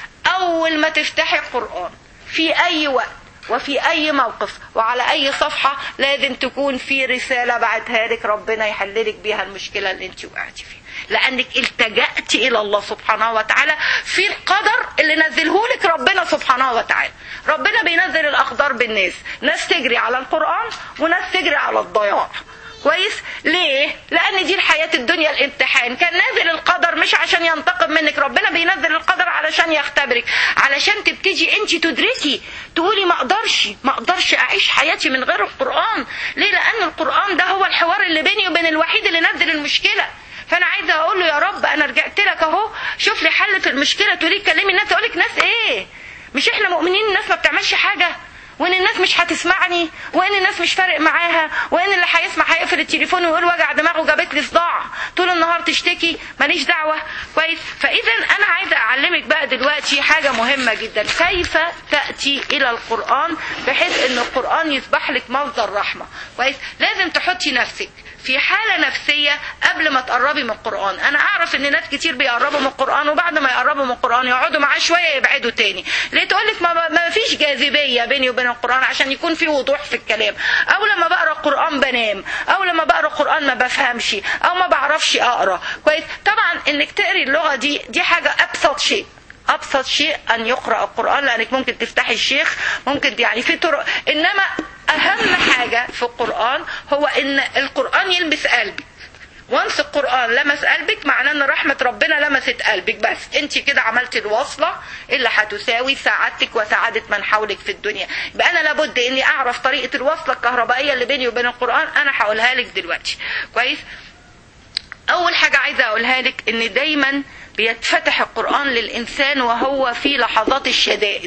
اول ما تفتحي القران في اي وقت وفي اي موقف وعلى اي صفحه لازم تكون في رساله بعتها لك ربنا يحللك بيها المشكله اللي انت وقعتي فيها لانك التجأت الى الله سبحانه وتعالى في القدر اللي نزله لك ربنا سبحانه وتعالى ربنا بينزل الاقدار بالناس ناس تجري على القران وناس تجري على الضياع كويس ليه لان دي الحياه الدنيا الامتحان كان نازل القدر مش عشان ينتقم منك ربنا بينزل القدر علشان يختبرك علشان تبتدي انت تدركي تقولي ما اقدرش ما اقدرش اعيش حياتي من غير القران ليه لان القران ده هو الحوار اللي بيني وبين الوحيد اللي نزل المشكله فانا عايزه اقول له يا رب انا رجعت لك اهو شوف لي حل في المشكله تقولي كلمي الناس اقول لك ناس ايه مش احنا مؤمنين الناس ما بتعملش حاجه وان الناس مش هتسمعني وان الناس مش فارق معاها وان اللي هيسمع هيقفل التليفون ويقول وجع دماغه جابت لي صداع طول النهار تشتكي ماليش دعوه كويس فاذا انا عايزه اعلمك بقى دلوقتي حاجه مهمه جدا كيف تاتي الى القران بحيث ان القران يصبح لك مصدر رحمه كويس لازم تحطي نفسك في حالة نفسية قبل ما تقربي من القرآن أنا أعرف إن ناس كتير بيقربوا من القرآن وبعد ما يقربوا من القرآن يقعدوا معاه شوية يبعدوا تاني ليه تقولك ما, ما فيش جاذبية بيني وبين القرآن عشان يكون في وضوح في الكلام أو لما بقرأ القرآن بنام أو لما بقرأ القرآن ما بفهمش أو ما بعرفش أقرأ كويس طبعا إنك تقري اللغة دي دي حاجة أبسط شيء ابسط شيء ان يقرا القران لانك ممكن تفتحي الشيخ ممكن يعني في طرق انما اهم حاجه في القران هو ان القران يلمس قلبك وانس القران لمس قلبك معناه ان رحمه ربنا لمست قلبك بس انت كده عملتي الوصله اللي هتساوي سعادتك وسعاده من حولك في الدنيا يبقى انا لابد اني اعرف طريقه الوصله الكهربائيه اللي بيني وبين القران انا هقولها لك دلوقتي كويس اول حاجه عايزه اقولها لك ان دايما بيتفتح القرآن للإنسان وهو في لحظات الشدائد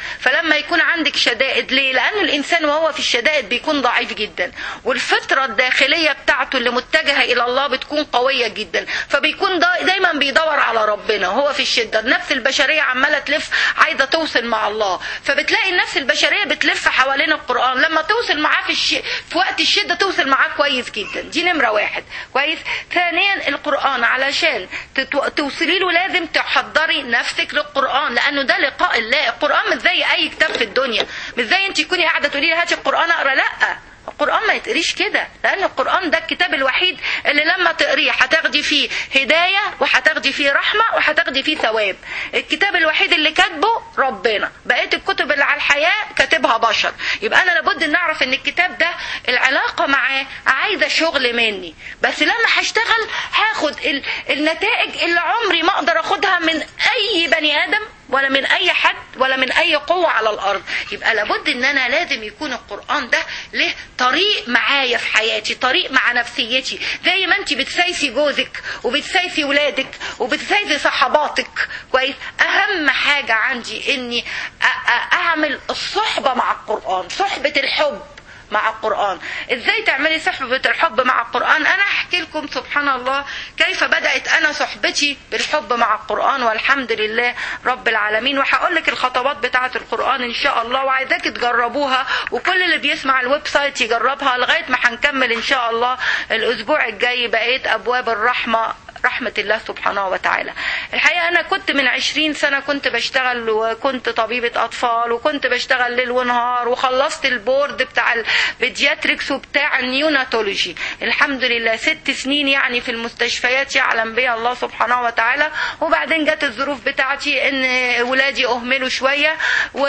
فلما يكون عندك شدائد ليه لان الانسان وهو في الشدائد بيكون ضعيف جدا والفطره الداخليه بتاعته اللي متجهه الى الله بتكون قويه جدا فبيكون دا دايما بيدور على ربنا وهو في الشده النفس البشريه عماله تلف عايزه توصل مع الله فبتلاقي النفس البشريه بتلف حوالين القران لما توصل معاه في الش... في وقت الشده توصل معاه كويس جدا دي نمره واحد كويس ثانيا القران علشان تتو... توصلي له لازم تحضري نفسك للقران لانه ده لقاء الله القران مش زي اي كتاب في الدنيا مش زي انت تكوني قاعده تقولي لي هاتي القران اقرا لا القرآن ما يتقريش كده لأن القرآن ده الكتاب الوحيد اللي لما تقريه هتاخدي فيه هداية وهتاخدي فيه رحمة وهتاخدي فيه ثواب الكتاب الوحيد اللي كاتبه ربنا بقية الكتب اللي على الحياة كاتبها بشر يبقى أنا لابد أن أعرف أن الكتاب ده العلاقة معاه عايزة شغل مني بس لما هشتغل هاخد ال- النتائج اللي عمري ما أقدر أخدها من أي بني آدم ولا من اي حد ولا من اي قوة على الارض يبقى لابد ان انا لازم يكون القرآن ده له طريق معايا في حياتي طريق مع نفسيتي زي ما انت بتسايسي جوزك وبتسايسي ولادك وبتسايسي صحباتك كويس اهم حاجة عندي اني أ- أ- اعمل الصحبة مع القرآن صحبة الحب مع القرآن ازاي تعملي صحبة الحب مع القرآن انا احكي لكم سبحان الله كيف بدأت انا صحبتي بالحب مع القرآن والحمد لله رب العالمين وهقول لك الخطوات بتاعة القرآن ان شاء الله وعايزاك تجربوها وكل اللي بيسمع الويب سايت يجربها لغاية ما هنكمل ان شاء الله الاسبوع الجاي بقيت ابواب الرحمة رحمة الله سبحانه وتعالى الحقيقة أنا كنت من عشرين سنة كنت بشتغل وكنت طبيبة أطفال وكنت بشتغل ليل ونهار وخلصت البورد بتاع البيدياتريكس وبتاع النيوناتولوجي الحمد لله ست سنين يعني في المستشفيات يعلم بها الله سبحانه وتعالى وبعدين جت الظروف بتاعتي ان ولادي اهملوا شوية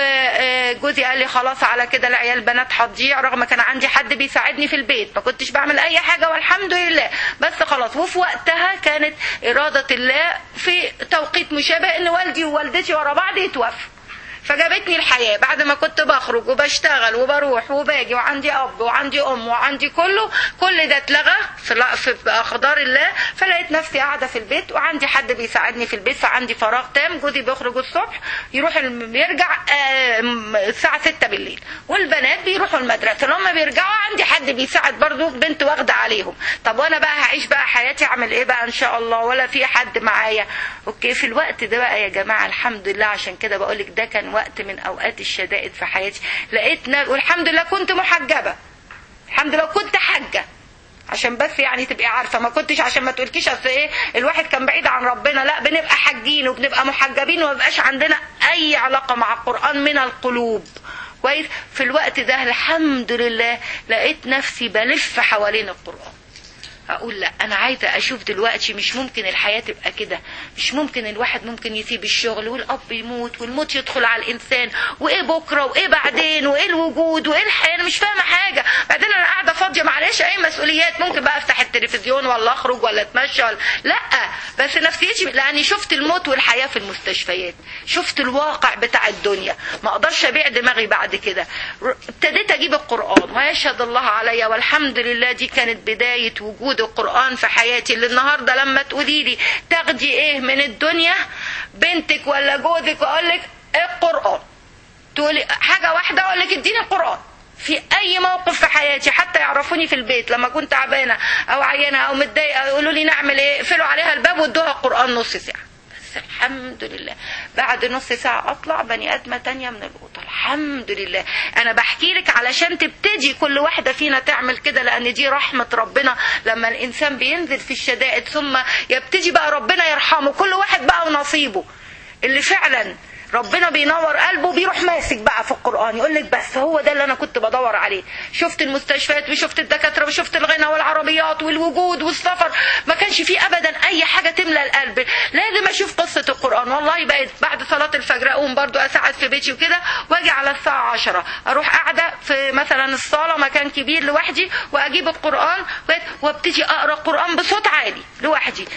وجوزي قال لي خلاص على كده العيال بنات هتضيع رغم كان عندي حد بيساعدني في البيت ما كنتش بعمل اي حاجة والحمد لله بس خلاص وفي وقتها كانت إرادة الله في توقيت مشابه إن والدي ووالدتي ورا بعض يتوفوا فجابتني الحياة بعد ما كنت بخرج وبشتغل وبروح وباجي وعندي أب وعندي أم وعندي كله كل ده اتلغى في في أقدار الله فلقيت نفسي قاعدة في البيت وعندي حد بيساعدني في البيت فعندي فراغ تام جوزي بيخرج الصبح يروح الم- يرجع آه، م- الساعة 6 بالليل والبنات بيروحوا المدرسة لما بيرجعوا عندي حد بيساعد برضو بنت واخدة عليهم طب وانا بقى هعيش بقى حياتي اعمل ايه بقى ان شاء الله ولا في حد معايا اوكي في الوقت ده بقى يا جماعة الحمد لله عشان كده بقولك ده كان وقت من اوقات الشدائد في حياتي لقيت نا- والحمد لله كنت محجبة الحمد لله كنت حجة عشان بس يعني تبقي عارفه ما كنتش عشان ما تقولكيش اصل ايه الواحد كان بعيد عن ربنا لا بنبقى حاجين وبنبقى محجبين وما بيبقاش عندنا اي علاقه مع القران من القلوب كويس في الوقت ده الحمد لله لقيت نفسي بلف حوالين القران اقول لا انا عايزه اشوف دلوقتي مش ممكن الحياه تبقى كده مش ممكن الواحد ممكن يسيب الشغل والاب يموت والموت يدخل على الانسان وايه بكره وايه بعدين وايه الوجود وايه الحياه انا مش فاهمه حاجه بعدين انا قاعده فاضيه معلش اي مسؤوليات ممكن بقى افتح التلفزيون ولا اخرج ولا اتمشى ولا لا بس نفسيتي لاني شفت الموت والحياه في المستشفيات شفت الواقع بتاع الدنيا ما اقدرش ابيع دماغي بعد كده ر- ابتديت اجيب القران ويشهد الله عليا والحمد لله دي كانت بدايه وجود القران في حياتي اللي النهارده لما تقولي لي تاخدي ايه من الدنيا بنتك ولا جوزك واقول لك القران تقولي حاجه واحده اقول لك اديني القران في اي موقف في حياتي حتى يعرفوني في البيت لما كنت تعبانه او عيانه او متضايقه يقولوا لي نعمل ايه اقفلوا عليها الباب وادوها القران نص ساعه بس الحمد لله بعد نص ساعة أطلع بني آدمة تانية من الأوضة الحمد لله أنا بحكي لك علشان تبتدي كل واحدة فينا تعمل كده لأن دي رحمة ربنا لما الإنسان بينزل في الشدائد ثم يبتدي بقى ربنا يرحمه كل واحد بقى ونصيبه اللي فعلا ربنا بينور قلبه بيروح ماسك بقى في القرآن يقول لك بس هو ده اللي أنا كنت بدور عليه شفت المستشفيات وشفت الدكاترة وشفت الغنى والعربيات والوجود والسفر ما كانش فيه أبدا أي حاجة تملى القلب لازم أشوف قصة القرآن والله بقيت بعد صلاة الفجر أقوم برضو أساعد في بيتي وكده وأجي على الساعة عشرة أروح قاعدة في مثلا الصالة مكان كبير لوحدي وأجيب القرآن وابتدي أقرأ القرآن بصوت عالي لوحدي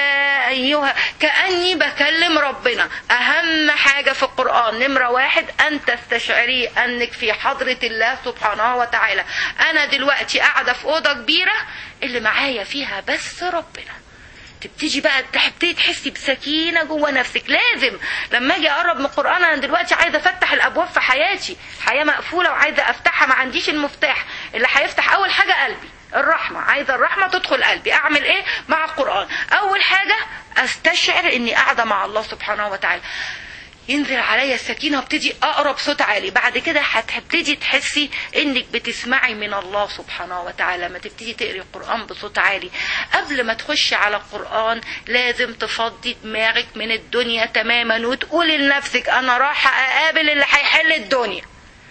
يا أيها كأني بكلم ربنا أهم حاجة في القرآن نمرة واحد أن تستشعري أنك في حضرة الله سبحانه وتعالى أنا دلوقتي قاعدة في أوضة كبيرة اللي معايا فيها بس ربنا تبتدي بقى تبتدي تحسي بسكينه جوه نفسك لازم لما اجي اقرب من القران انا دلوقتي عايزه افتح الابواب في حياتي حياه مقفوله وعايزه افتحها ما عنديش المفتاح اللي هيفتح اول حاجه قلبي الرحمة عايزة الرحمة تدخل قلبي أعمل إيه مع القرآن أول حاجة أستشعر إني قاعدة مع الله سبحانه وتعالى ينزل عليا السكينة وابتدي أقرب صوت عالي بعد كده هتبتدي تحسي إنك بتسمعي من الله سبحانه وتعالى ما تبتدي تقري القرآن بصوت عالي قبل ما تخشي على القرآن لازم تفضي دماغك من الدنيا تماما وتقولي لنفسك أنا رايحة أقابل اللي هيحل الدنيا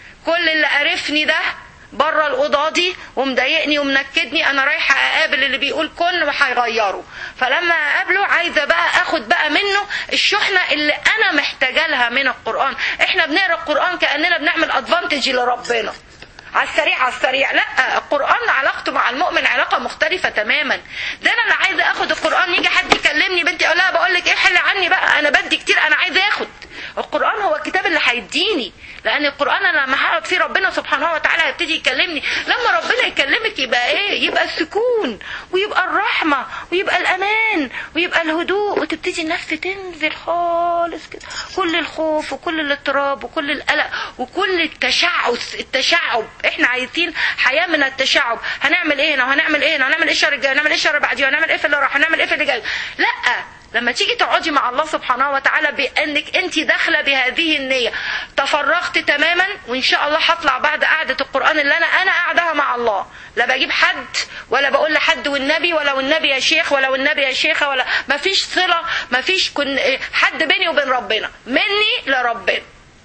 كل اللي قرفني ده بره الاوضه دي ومضايقني ومنكدني انا رايحه اقابل اللي بيقول كن وهيغيره فلما اقابله عايزه بقى اخد بقى منه الشحنه اللي انا محتاجه لها من القران احنا بنقرا القران كاننا بنعمل ادفانتج لربنا على السريع على السريع لا القرآن علاقته مع المؤمن علاقة مختلفة تماما ده انا عايزة اخد القرآن يجي حد يكلمني بنتي اقول لها بقول لك ايه حل عني بقى انا بدي كتير انا عايزة اخد القرآن هو الكتاب اللي هيديني لان القرآن انا لما هقعد فيه ربنا سبحانه وتعالى هيبتدي يكلمني لما ربنا يكلمك يبقى ايه يبقى السكون ويبقى الرحمة ويبقى الامان ويبقى الهدوء وتبتدي النفس تنزل خالص كده كل الخوف وكل الاضطراب وكل القلق وكل التشعث التشعب احنا عايزين حياه من التشعب هنعمل ايه هنا وهنعمل ايه هنا هنعمل ايه الشهر الجاي هنعمل ايه الشهر بعديه هنعمل ايه في اللي راح هنعمل ايه في اللي جاي لا لما تيجي تقعدي مع الله سبحانه وتعالى بانك انت داخله بهذه النيه تفرغت تماما وان شاء الله هطلع بعد قعده القران اللي انا انا قاعدها مع الله لا بجيب حد ولا بقول لحد والنبي ولا والنبي يا شيخ ولا والنبي يا شيخه ولا ما فيش صله ما فيش كن حد بيني وبين ربنا مني لربنا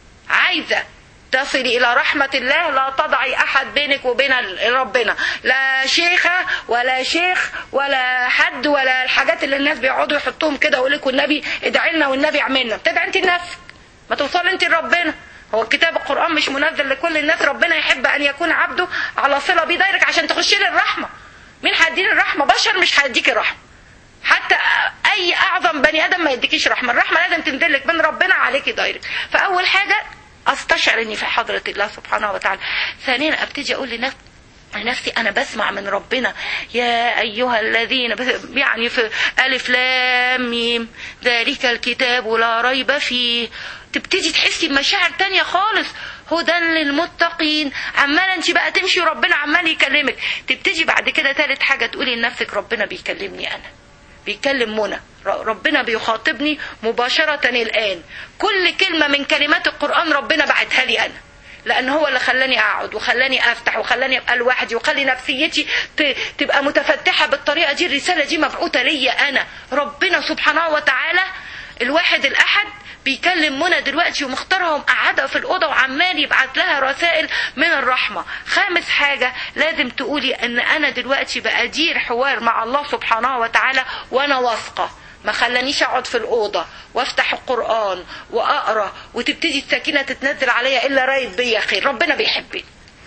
عايزه تصلي إلى رحمة الله لا تضعي أحد بينك وبين ربنا لا شيخة ولا شيخ ولا حد ولا الحاجات اللي الناس بيقعدوا يحطوهم كده ويقول لك والنبي ادعي لنا والنبي اعملنا بتدعي انت لنفسك ما توصلي انت لربنا هو الكتاب القرآن مش منزل لكل الناس ربنا يحب أن يكون عبده على صلة بيه دايرك عشان تخشي له الرحمة مين هيديني الرحمة بشر مش هيديك الرحمة حتى أي أعظم بني آدم ما يديكيش رحمة الرحمة لازم تنزل لك من ربنا عليكي دايركت فأول حاجة استشعر اني في حضرة الله سبحانه وتعالى ثانيا ابتدي اقول لنفسي نفسي انا بسمع من ربنا يا ايها الذين يعني في الف لام ميم ذلك الكتاب لا ريب فيه تبتدي تحسي بمشاعر تانية خالص هدى للمتقين عمالة انت بقى تمشي وربنا عمال يكلمك تبتدي بعد كده تالت حاجة تقولي لنفسك ربنا بيكلمني انا بيكلم منى ربنا بيخاطبني مباشرة الآن كل كلمة من كلمات القرآن ربنا بعتها لي أنا لأن هو اللي خلاني أقعد وخلاني أفتح وخلاني أبقى لوحدي وخلي نفسيتي تبقى متفتحة بالطريقة دي الرسالة دي مبعوثة ليا أنا ربنا سبحانه وتعالى الواحد الأحد بيكلم منى دلوقتي ومختارها ومقعدها في الأوضة وعمال يبعت لها رسائل من الرحمة خامس حاجة لازم تقولي أن أنا دلوقتي بأدير حوار مع الله سبحانه وتعالى وأنا واثقة ما خلانيش اقعد في الاوضه وافتح القران واقرا وتبتدي السكينه تتنزل عليا الا رايد بيا خير ربنا بيحبني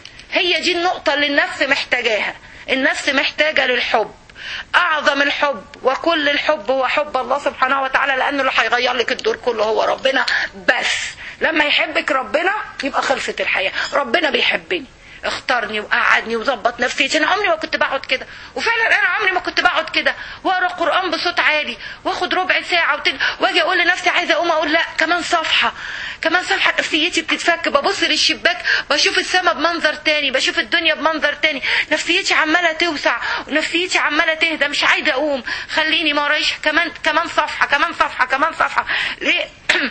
هي دي النقطه اللي النفس محتاجاها النفس محتاجه للحب اعظم الحب وكل الحب هو حب الله سبحانه وتعالى لانه اللي هيغير لك الدور كله هو ربنا بس لما يحبك ربنا يبقى خلصت الحياه ربنا بيحبني اختارني وقعدني وظبط نفسيتي انا عمري ما كنت بقعد كده وفعلا انا عمري ما كنت بقعد كده واقرا القران بصوت عالي واخد ربع ساعه وتل... واجي اقول لنفسي عايزه اقوم اقول لا كمان صفحه كمان صفحه نفسيتي بتتفك ببص للشباك بشوف السماء بمنظر تاني بشوف الدنيا بمنظر تاني نفسيتي عماله توسع ونفسيتي عماله تهدى مش عايزه اقوم خليني ما ورايش كمان كمان صفحه كمان صفحه كمان صفحه ليه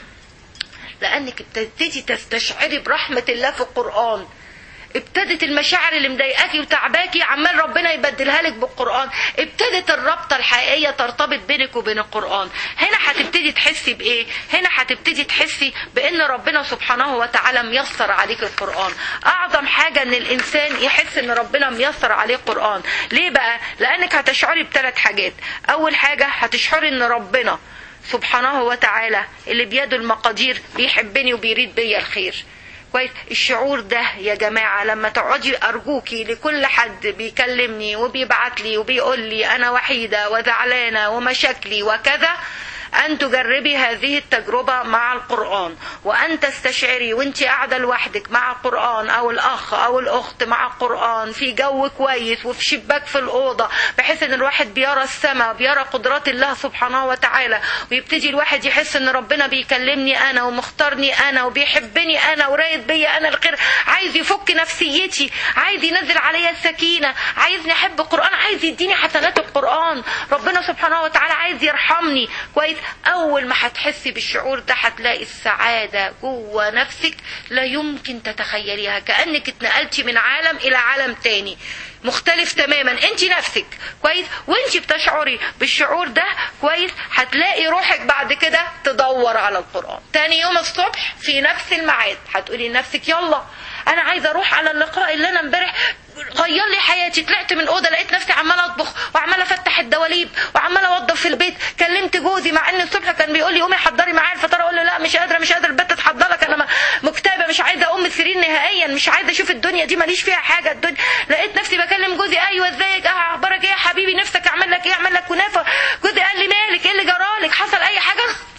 لانك ابتديتي تستشعري برحمه الله في القران ابتدت المشاعر اللي مضايقاكي وتعباكي عمال ربنا يبدلها لك بالقران ابتدت الرابطه الحقيقيه ترتبط بينك وبين القران هنا هتبتدي تحسي بايه هنا هتبتدي تحسي بان ربنا سبحانه وتعالى ميسر عليك القران اعظم حاجه ان الانسان يحس ان ربنا ميسر عليه القران ليه بقى لانك هتشعري بثلاث حاجات اول حاجه هتشعري ان ربنا سبحانه وتعالى اللي بيده المقادير بيحبني وبيريد بيا الخير كويس الشعور ده يا جماعة لما تقعدي أرجوكي لكل حد بيكلمني وبيبعت لي وبيقول لي أنا وحيدة وزعلانة ومشاكلي وكذا أن تجربي هذه التجربة مع القرآن وأن تستشعري وانت قاعدة لوحدك مع القرآن أو الأخ أو الأخت مع القرآن في جو كويس وفي شباك في الأوضة بحيث أن الواحد بيرى السماء بيرى قدرات الله سبحانه وتعالى ويبتدي الواحد يحس أن ربنا بيكلمني أنا ومختارني أنا وبيحبني أنا ورايد بيا أنا الخير عايز يفك نفسيتي عايز ينزل عليا السكينة عايزني أحب القرآن عايز يديني حسنات القرآن ربنا سبحانه وتعالى عايز يرحمني كويس أول ما هتحسي بالشعور ده هتلاقي السعادة جوه نفسك لا يمكن تتخيليها كأنك اتنقلتي من عالم إلى عالم تاني مختلف تماما انت نفسك كويس وانت بتشعري بالشعور ده كويس هتلاقي روحك بعد كده تدور على القرآن تاني يوم الصبح في نفس الميعاد هتقولي لنفسك يلا انا عايزه اروح على اللقاء اللي انا امبارح غير لي حياتي طلعت من اوضه لقيت نفسي عماله اطبخ وعماله افتح الدواليب وعماله اوضب في البيت كلمت جوزي مع ان الصبح كان بيقول لي قومي حضري معايا الفطار اقول له لا مش قادره مش قادره البت تحضر لك انا مكتئبه مش عايزه اقوم من السرير نهائيا مش عايزه اشوف الدنيا دي ماليش فيها حاجه الدنيا لقيت نفسي بكلم جوزي ايوه ازيك اه اخبارك ايه يا حبيبي نفسك اعمل لك ايه اعمل لك كنافه جوزي قال لي مالك ايه اللي جرالك حصل اي حاجه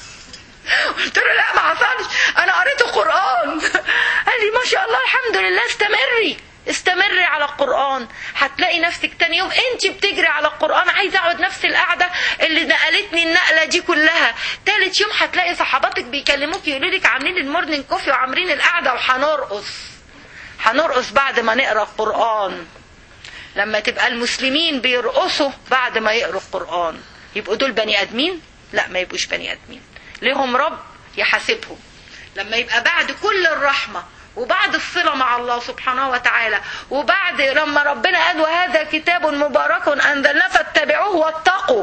قلت له لا ما حصلش انا قريت القران قال لي ما شاء الله الحمد لله استمري استمري على القرآن هتلاقي نفسك تاني يوم انت بتجري على القرآن عايزة اقعد نفس القعدة اللي نقلتني النقلة دي كلها تالت يوم هتلاقي صحباتك بيكلموك يقولوا لك عاملين المورنينج كوفي وعاملين القعدة وهنرقص هنرقص بعد ما نقرا القرآن لما تبقى المسلمين بيرقصوا بعد ما يقروا القرآن يبقوا دول بني ادمين لا ما يبقوش بني ادمين ليهم رب يحاسبهم لما يبقى بعد كل الرحمه وبعد الصلة مع الله سبحانه وتعالى وبعد لما ربنا قال وهذا كتاب مبارك أنزلناه فاتبعوه واتقوا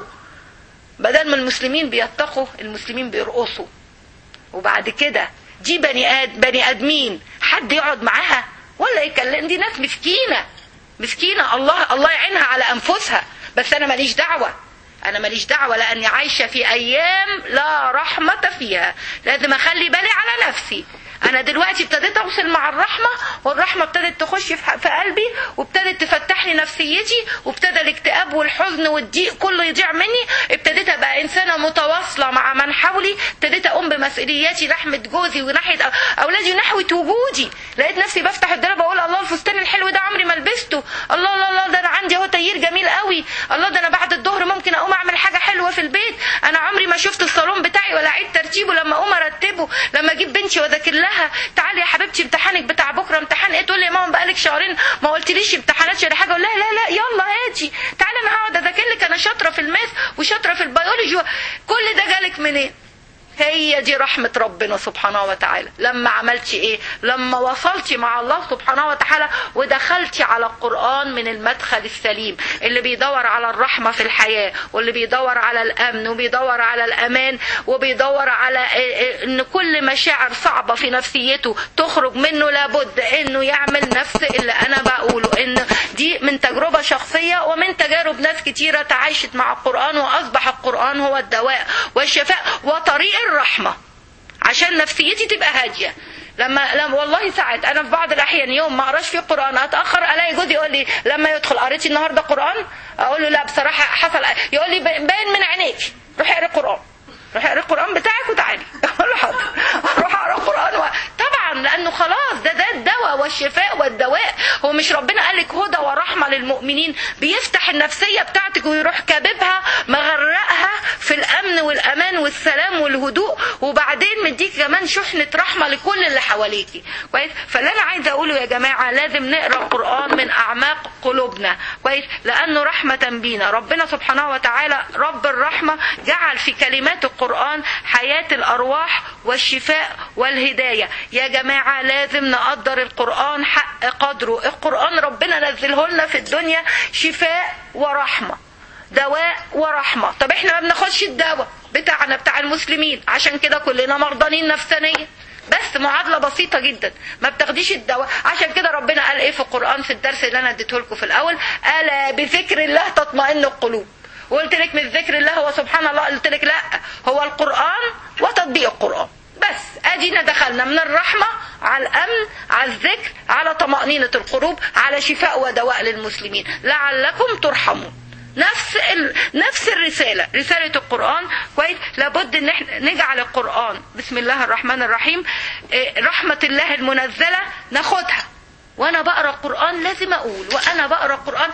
بدل ما المسلمين بيتقوا المسلمين بيرقصوا وبعد كده دي بني آد بني آدمين حد يقعد معاها ولا يكلم دي ناس مسكينة مسكينة الله الله يعينها على أنفسها بس أنا ماليش دعوة أنا ماليش دعوة لأني عايشة في أيام لا رحمة فيها لازم أخلي بالي على نفسي انا دلوقتي ابتديت اوصل مع الرحمه والرحمه ابتدت تخش في قلبي وابتدت تفتح لي نفسيتي وابتدى الاكتئاب والحزن والضيق كله يضيع مني ابتديت ابقى انسانه متواصله مع من حولي ابتديت اقوم بمسؤولياتي ناحيه جوزي وناحيه اولادي وناحيه وجودي لقيت نفسي بفتح الدولاب اقول الله الفستان الحلو ده عمري ما لبسته الله الله الله ده انا عندي اهو تغيير جميل قوي الله ده انا بعد الظهر ممكن اقوم اعمل حاجه حلوه في البيت انا عمري ما شفت الصالون بتاعي ولا عيد ترتيبه لما اقوم ارتبه لما اجيب بنتي واذاكر لها تعالي يا حبيبتي امتحانك بتاع بكره امتحان ايه تقول لي يا ماما بقالك شهرين ما قلتليش امتحانات ولا حاجه لا لا لا يلا هاتي تعالي انا هقعد اذاكر لك انا شاطره في الماث وشاطره في البيولوجي كل ده جالك منين هي دي رحمة ربنا سبحانه وتعالى لما عملتي ايه لما وصلتي مع الله سبحانه وتعالى ودخلتي على القرآن من المدخل السليم اللي بيدور على الرحمة في الحياة واللي بيدور على الأمن وبيدور على الأمان وبيدور على ان كل مشاعر صعبة في نفسيته تخرج منه لابد انه يعمل نفس اللي انا بقوله ان دي من تجربة شخصية ومن تجارب ناس كتيرة تعايشت مع القرآن واصبح القرآن هو الدواء والشفاء وطريق الرحمة عشان نفسيتي تبقى هادية لما لما والله ساعات انا في بعض الاحيان يوم ما اقراش فيه قران اتاخر الاقي جوزي يقول لي لما يدخل قريتي النهارده قران اقول له لا بصراحه حصل يقول لي باين من عينيك روحي اقري قران روحي اقري القران بتاعك وتعالي اقول له حاضر اروح اقرا قران و... طبعا لانه خلاص ده ده الدواء والشفاء والدواء هو مش ربنا قال لك هدى ورحمه للمؤمنين بيفتح النفسيه بتاعتك ويروح كاببها مغرقها في الامن والامان والسلام والهدوء وبعدين مديك كمان شحنه رحمه لكل اللي حواليكي كويس فاللي انا عايزه اقوله يا جماعه لازم نقرا القران من اعماق قلوبنا كويس لانه رحمه بينا ربنا سبحانه وتعالى رب الرحمه جعل في كلمات القران حياه الارواح والشفاء والهدايه يا جماعه لازم نقدر القران حق قدره القران ربنا نزله لنا في الدنيا شفاء ورحمه دواء ورحمه طب احنا ما بناخدش الدواء بتاعنا بتاع المسلمين عشان كده كلنا مرضانين نفسانيا بس معادله بسيطه جدا ما بتاخديش الدواء عشان كده ربنا قال ايه في القران في الدرس اللي انا اديته لكم في الاول الا بذكر الله تطمئن القلوب وقلت لك من ذكر الله هو سبحان الله قلت لك لا هو القران وتطبيق القران بس ادينا دخلنا من الرحمه على الامن على الذكر على طمانينه القلوب على شفاء ودواء للمسلمين لعلكم ترحمون نفس ال... نفس الرسالة رسالة القرآن كويس لابد ان احنا نجعل القرآن بسم الله الرحمن الرحيم إيه، رحمة الله المنزلة ناخدها وانا بقرا القرآن لازم اقول وانا بقرا القرآن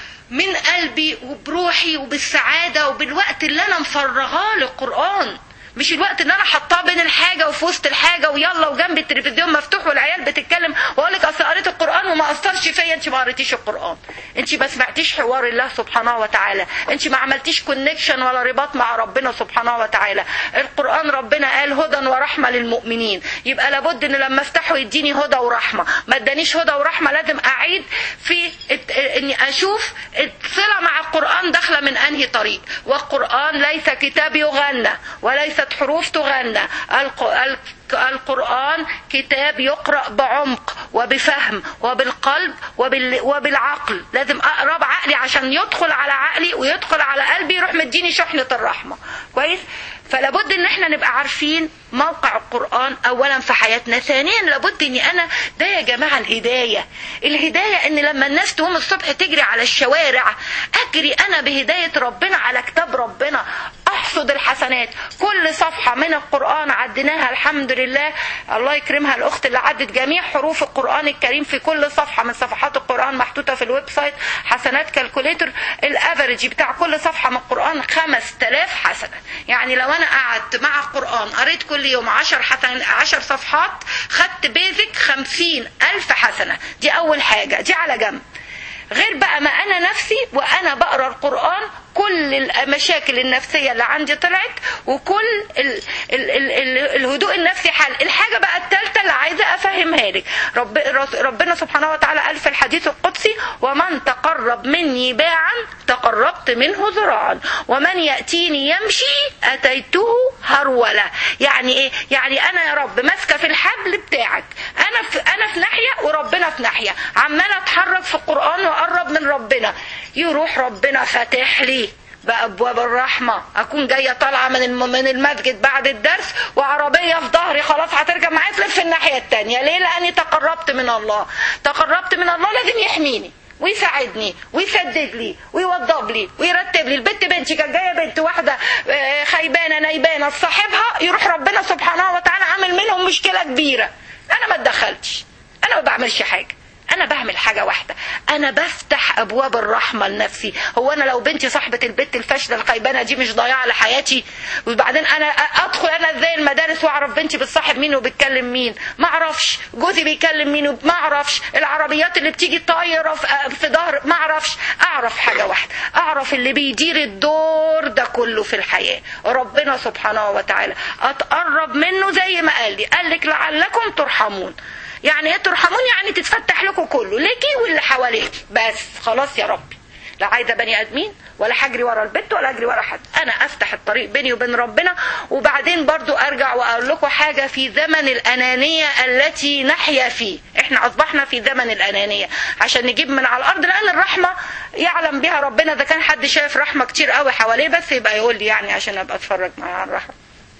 من قلبي وبروحي وبالسعادة وبالوقت اللي انا مفرغاه للقرآن مش الوقت ان انا حطاه بين الحاجه وفي وسط الحاجه ويلا وجنب التلفزيون مفتوح والعيال بتتكلم واقول لك اصل قريت القران وما اثرش فيا انت ما قريتيش القران انت ما سمعتيش حوار الله سبحانه وتعالى انت ما عملتيش كونكشن ولا رباط مع ربنا سبحانه وتعالى القران ربنا قال هدى ورحمه للمؤمنين يبقى لابد ان لما افتحه يديني هدى ورحمه ما ادانيش هدى ورحمه لازم اعيد في الت- اني اشوف الصله مع القران داخله من انهي طريق والقران ليس كتاب يغنى وليست حروف تغنى الق- الق- القرآن كتاب يقرأ بعمق وبفهم وبالقلب وبال... وبالعقل لازم أقرأ بعقلي عشان يدخل على عقلي ويدخل على قلبي يروح مديني شحنة الرحمة كويس فلابد ان احنا نبقى عارفين موقع القرآن اولا في حياتنا ثانيا لابد اني انا ده يا جماعة الهداية الهداية ان لما الناس تقوم الصبح تجري على الشوارع اجري انا بهداية ربنا على كتاب ربنا احصد الحسنات كل صفحة من القرآن عديناها الحمد لله الله يكرمها الاخت اللي عدت جميع حروف القرآن الكريم في كل صفحة من صفحات القرآن محطوطة في الويب سايت حسنات كالكوليتر الافريج بتاع كل صفحة من القرآن 5000 حسنة يعني لو انا قعدت مع القرآن قريت كل يوم 10 حسن 10 صفحات خدت بيزك 50 ألف حسنة دي أول حاجة دي على جنب غير بقى ما انا نفسي وانا بقرا القران كل المشاكل النفسيه اللي عندي طلعت وكل ال ال ال ال الهدوء النفسي حل الحاجه بقى الثالثه اللي عايزه افهمها لك رب ربنا سبحانه وتعالى قال في الحديث القدسي ومن تقرب مني باعا تقربت منه ذراعا ومن ياتيني يمشي اتيته هروله يعني ايه يعني انا يا رب ماسكه في الحبل بتاعك انا في انا في ناحيه وربنا في ناحيه عماله اتحرك في القران واقرب من ربنا يروح ربنا فاتح لي بأبواب الرحمة أكون جاية طالعة من الم- من المسجد بعد الدرس وعربية في ظهري خلاص هتركب معايا تلف الناحية التانية ليه؟ لأني تقربت من الله تقربت من الله لازم يحميني ويساعدني ويسدد لي ويوضب لي ويرتب لي البنت بنتي كانت جايه بنت واحده آه، خيبانه نيبانه صاحبها يروح ربنا سبحانه وتعالى عامل منهم مشكله كبيره انا ما اتدخلتش انا ما بعملش حاجه انا بعمل حاجة واحدة انا بفتح ابواب الرحمة لنفسي هو انا لو بنتي صاحبة البت الفاشلة الخيبانة دي مش ضياعة لحياتي وبعدين انا ادخل انا ازاي المدارس واعرف بنتي بتصاحب مين وبتكلم مين ما اعرفش جوزي بيكلم مين ما اعرفش العربيات اللي بتيجي طايرة في- في ظهر ما اعرفش اعرف حاجة واحدة اعرف اللي بيدير الدور ده كله في الحياة ربنا سبحانه وتعالى اتقرب منه زي ما قال لي قال لك لعلكم ترحمون يعني ايه ترحمون يعني تتفتح لكم كله ليكي واللي حواليك بس خلاص يا ربي لا عايزه بني ادمين ولا هجري ورا البت ولا اجري ورا حد انا افتح الطريق بيني وبين ربنا وبعدين برضو ارجع واقول لكم حاجه في زمن الانانيه التي نحيا فيه احنا اصبحنا في زمن الانانيه عشان نجيب من على الارض لان الرحمه يعلم بها ربنا اذا كان حد شايف رحمه كتير قوي حواليه بس يبقى يقول لي يعني عشان ابقى اتفرج معاه على الرحمه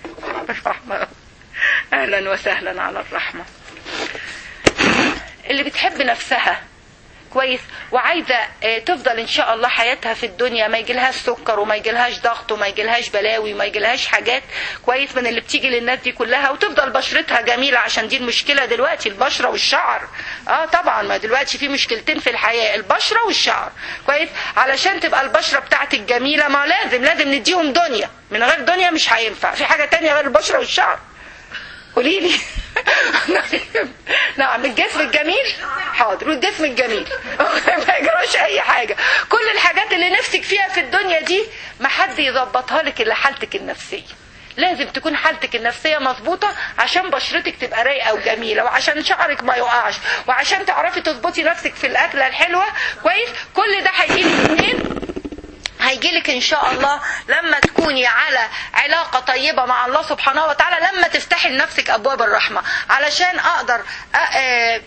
الرحمه اهلا وسهلا على الرحمه اللي بتحب نفسها كويس وعايزه آه، تفضل ان شاء الله حياتها في الدنيا ما يجيلهاش سكر وما يجيلهاش ضغط وما يجيلهاش بلاوي وما يجيلهاش حاجات كويس من اللي بتيجي للناس دي كلها وتفضل بشرتها جميله عشان دي المشكله دلوقتي البشره والشعر اه طبعا ما دلوقتي في مشكلتين في الحياه البشره والشعر كويس علشان تبقى البشره بتاعتك جميله ما لازم لازم نديهم دنيا من غير دنيا مش هينفع في حاجه تانية غير البشره والشعر قولي لي نعم الجسم الجميل حاضر والجسم الجميل ما يجراش اي حاجه كل الحاجات اللي نفسك فيها في الدنيا دي ما حد يظبطها لك الا حالتك النفسيه لازم تكون حالتك النفسيه مظبوطه عشان بشرتك تبقى رايقه وجميله وعشان شعرك ما يقعش وعشان تعرفي تظبطي نفسك في الاكله الحلوه كويس كل ده هيجيلك منين هيجيلك ان شاء الله لما تكوني على علاقه طيبه مع الله سبحانه وتعالى لما تفتحي لنفسك ابواب الرحمه علشان اقدر أ... آه،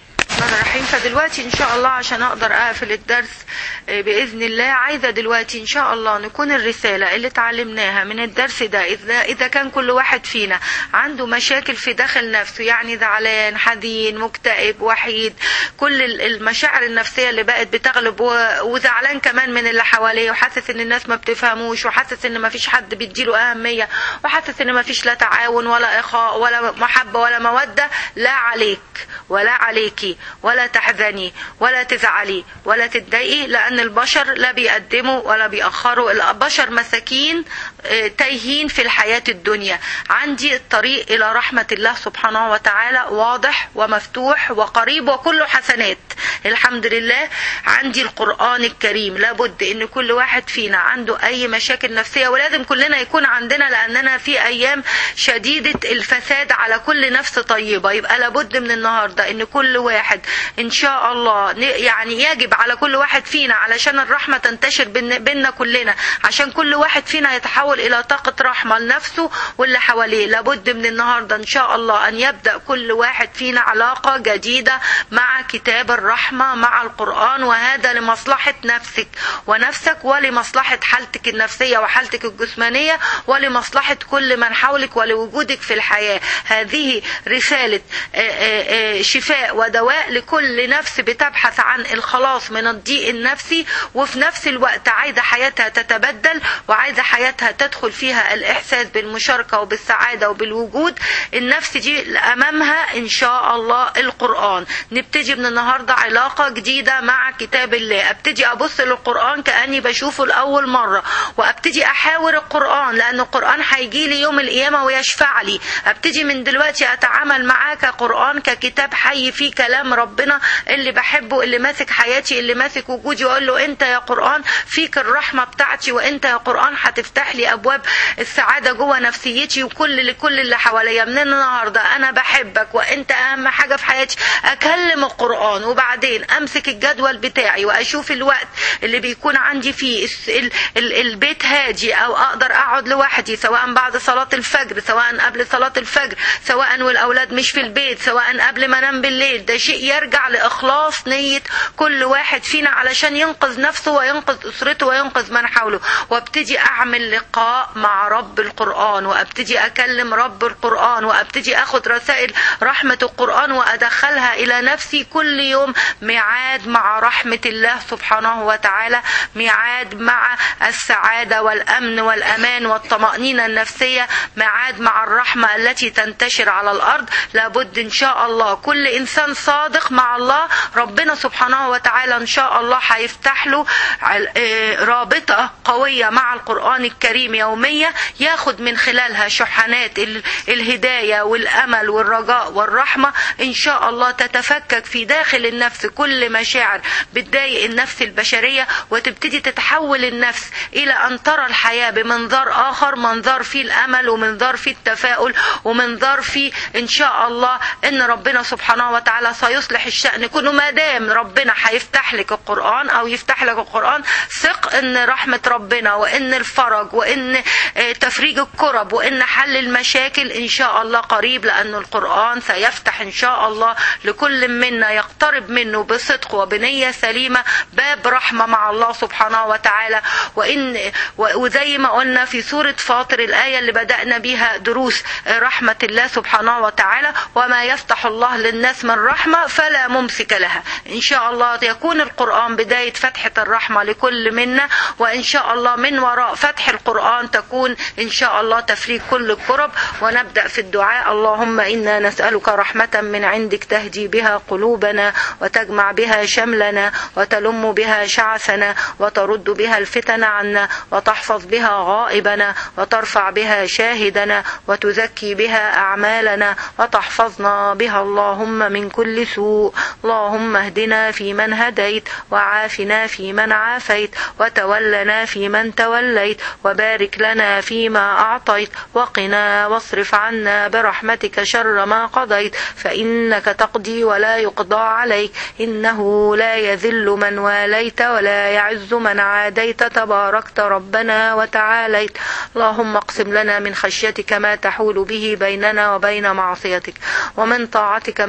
الرحمن الرحيم فدلوقتي ان شاء الله عشان اقدر اقفل الدرس آه، باذن الله عايزه دلوقتي ان شاء الله نكون الرساله اللي اتعلمناها من الدرس ده اذا اذا كان كل واحد فينا عنده مشاكل في داخل نفسه يعني زعلان حزين مكتئب وحيد كل ال- المشاعر النفسيه اللي بقت بتغلب و- وزعلان كمان من اللي حواليه وحاسس ان الناس ما بتفهموش وحاسس ان ما فيش حد بيديله اهميه وحاسس ان ما فيش لا تعاون ولا اخاء ولا محبه ولا موده لا عليك ولا عليكي ولا تحزني ولا تزعلي ولا تتضايقي لان البشر لا بيقدموا ولا بيأخروا البشر مساكين آه، تايهين في الحياة الدنيا عندي الطريق الى رحمة الله سبحانه وتعالى واضح ومفتوح وقريب وكله حسنات الحمد لله عندي القرآن الكريم لابد ان كل واحد فينا عنده اي مشاكل نفسية ولازم كلنا يكون عندنا لاننا في ايام شديدة الفساد على كل نفس طيبة يبقى لابد من النهاردة ان كل واحد ان شاء الله ن- يعني يجب على كل واحد فينا علشان الرحمة تنتشر بين- بيننا كلنا عشان كل واحد فينا يتحول الى طاقة رحمة لنفسه واللي حواليه لابد من النهاردة ان شاء الله ان يبدأ كل واحد فينا علاقة جديدة مع كتاب الرحمة مع القرآن وهذا لمصلحة نفسك ونفسك ولمصلحة حالتك النفسية وحالتك الجسمانية ولمصلحة كل من حولك ولوجودك في الحياة هذه رسالة آه، آه، آه، شفاء ودواء لكل نفس بتبحث عن الخلاص من الضيق النفسي وفي نفس الوقت عايزة حياتها تتبدل وعايزة حياتها تدخل فيها الإحساس بالمشاركة وبالسعادة وبالوجود النفس دي أمامها إن شاء الله القرآن نبتدي من النهاردة علاقة جديدة مع كتاب الله ابتدي أبص للقرآن كأني بشوفه لأول مرة وابتدي أحاور القرآن لأن القرآن هيجي لي يوم القيامة ويشفع لي ابتدي من دلوقتي أتعامل معاه كقرآن ككتاب حي فيه كلام ربنا اللي بحبه اللي ماسك حياتي اللي ماسك وجودي وأقول له أنت يا قرآن فيك الرحمة بتاعتي وأنت يا قرآن هتفتح لي أبواب السعادة جوه نفسيتي وكل لكل اللي حواليا من النهاردة أنا بحبك وأنت أهم حاجة في حياتي أكلم القرآن وبعدين أمسك الجدول بتاعي وأشوف الوقت اللي بيكون عندي فيه الس- ال- ال- البيت هادي أو أقدر أقعد لوحدي سواء بعد صلاة الفجر سواء قبل صلاة الفجر سواء والأولاد مش في البيت سواء قبل ما أنام بالليل ده شيء يرجع لإخلاص نية كل واحد فينا علشان ينقذ نفسه وينقذ أسرته وينقذ من حوله وابتدي أعمل لقاء مع رب القرآن وابتدي أكلم رب القرآن وابتدي أخد رسائل رحمة القرآن وأدخلها إلى نفسي كل يوم ميعاد مع رحمة الله سبحانه وتعالى ميعاد مع السعادة والأمن والأمان والطمأنينة النفسية ميعاد مع الرحمة التي تنتشر على الأرض لابد إن شاء الله كل إنسان صادق مع الله ربنا سبحانه وتعالى إن شاء الله هيفتح له عل- آه، رابطة قوية مع القرآن الكريم يومية ياخد من خلالها شحنات ال- الهداية والأمل والرجاء والرحمة إن شاء الله تتفكك في داخل النفس كل مشاعر بتضايق النفس البشرية وتبتدي تتحول النفس إلى أن ترى الحياة بمنظار آخر منظار فيه الأمل ومنظار فيه التفاؤل ومنظار فيه إن شاء الله إن ربنا سبحانه وتعالى سيصلح الشأن كله ما دام ربنا هيفتح لك القرآن أو يفتح لك القرآن ثق إن رحمة ربنا وإن الفرج وإن آه، تفريج الكرب وإن حل المشاكل إن شاء الله قريب لأن القرآن سيفتح إن شاء الله لكل منا يقترب منه بصدق وبنية سليمة باب رحمة مع الله سبحانه وتعالى وإن و- وزي ما قلنا في سورة فاطر الآية اللي بدأنا بيها دروس رحمة الله سبحانه وتعالى وما يفتح الله للناس من رحمة فلا ممسك لها إن شاء الله يكون القرآن بداية فتحة الرحمة لكل منا وإن شاء الله من وراء فتح القرآن تكون إن شاء الله تفريج كل الكرب ونبدأ في الدعاء اللهم إنا نسألك رحمة من عندك تهدي بها قلوبنا وتجمع بها شملنا وتلم بها شعثنا وترد بها الفتن عنا وتحفظ بها غائبنا وترفع بها شاهدنا وتزكي بها أعمالنا وتحفظنا بها اللهم من كل سوء اللهم اهدنا فيمن هديت وعافنا فيمن عافيت وتولنا فيمن توليت وبارك لنا فيما أعطيت وقنا واصرف عنا برحمتك شر ما قضيت فإنك تقضي ولا يقضى عليك إنه لا يذل من واليت ولا يعز من عاديت تباركت ربنا وتعاليت اللهم اقسم لنا من خشيتك ما تحول به بيننا وبين معصيتك ومن طاعتك ما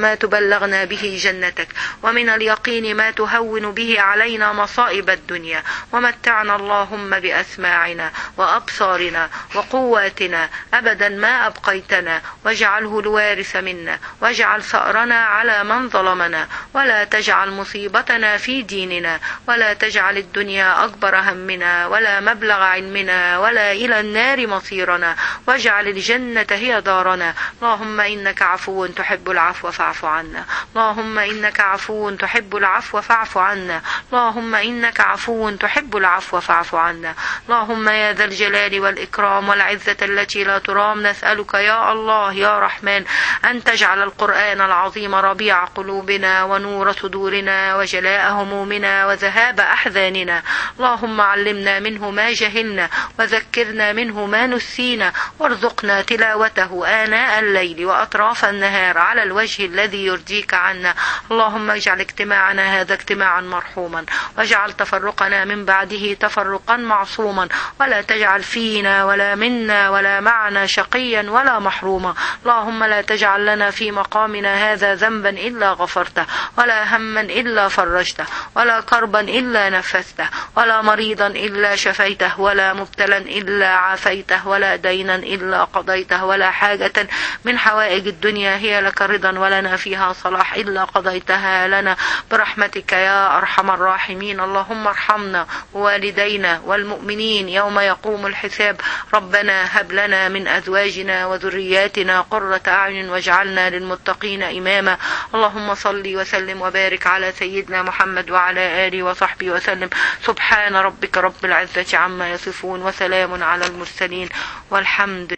ما تبلغنا به جنتك ومن اليقين ما تهون به علينا مصائب الدنيا ومتعنا اللهم بأسماعنا وأبصارنا وقواتنا أبدا ما أبقيتنا واجعله الوارث منا واجعل ثأرنا على من ظلمنا ولا تجعل مصيبتنا في ديننا ولا تجعل الدنيا أكبر همنا ولا مبلغ علمنا ولا إلى النار مصيرنا واجعل الجنة هي دارنا اللهم إنك عفو تحب العفو فاعف عنا اللهم إنك عفو تحب العفو فاعف عنا اللهم إنك عفو تحب العفو فاعف عنا اللهم يا ذا الجلال والإكرام والعزة التي لا ترام نسألك يا الله يا رحمن أن تجعل القرآن العظيم ربيع قلوبنا ونور صدورنا وجلاء همومنا وذهاب أحزاننا اللهم علمنا منه ما جهلنا وذكرنا منه ما نسينا وارزقنا تلاوته آناء الليل وأطراف النهار على الوجه الذي يرضيك عنا اللهم اجعل اجتماعنا هذا اجتماعا مرحوما واجعل تفرقنا من بعده تفرقا معصوما ولا تجعل فينا ولا منا ولا معنا شقيا ولا محروما اللهم لا تجعل لنا في مقامنا هذا ذنبا إلا غفرته ولا هما إلا فرجته ولا كربا إلا نفسته ولا مريضا إلا شفيته ولا مبتلا إلا عافيته ولا دينا إلا قضيته ولا حاجة من حوائج الدنيا هي لك رضا ولنا فيها صلاح إلا قضيتها لنا برحمتك يا أرحم الراحمين اللهم ارحمنا ووالدينا والمؤمنين يوم يقوم الحساب ربنا هب لنا من أزواجنا وذرياتنا قرة أعين واجعلنا للمتقين إماما اللهم صل وسلم وبارك على سيدنا محمد وعلى آله وصحبه وسلم سبحان ربك رب العزة عما يصفون وسلام على المرسلين والحمد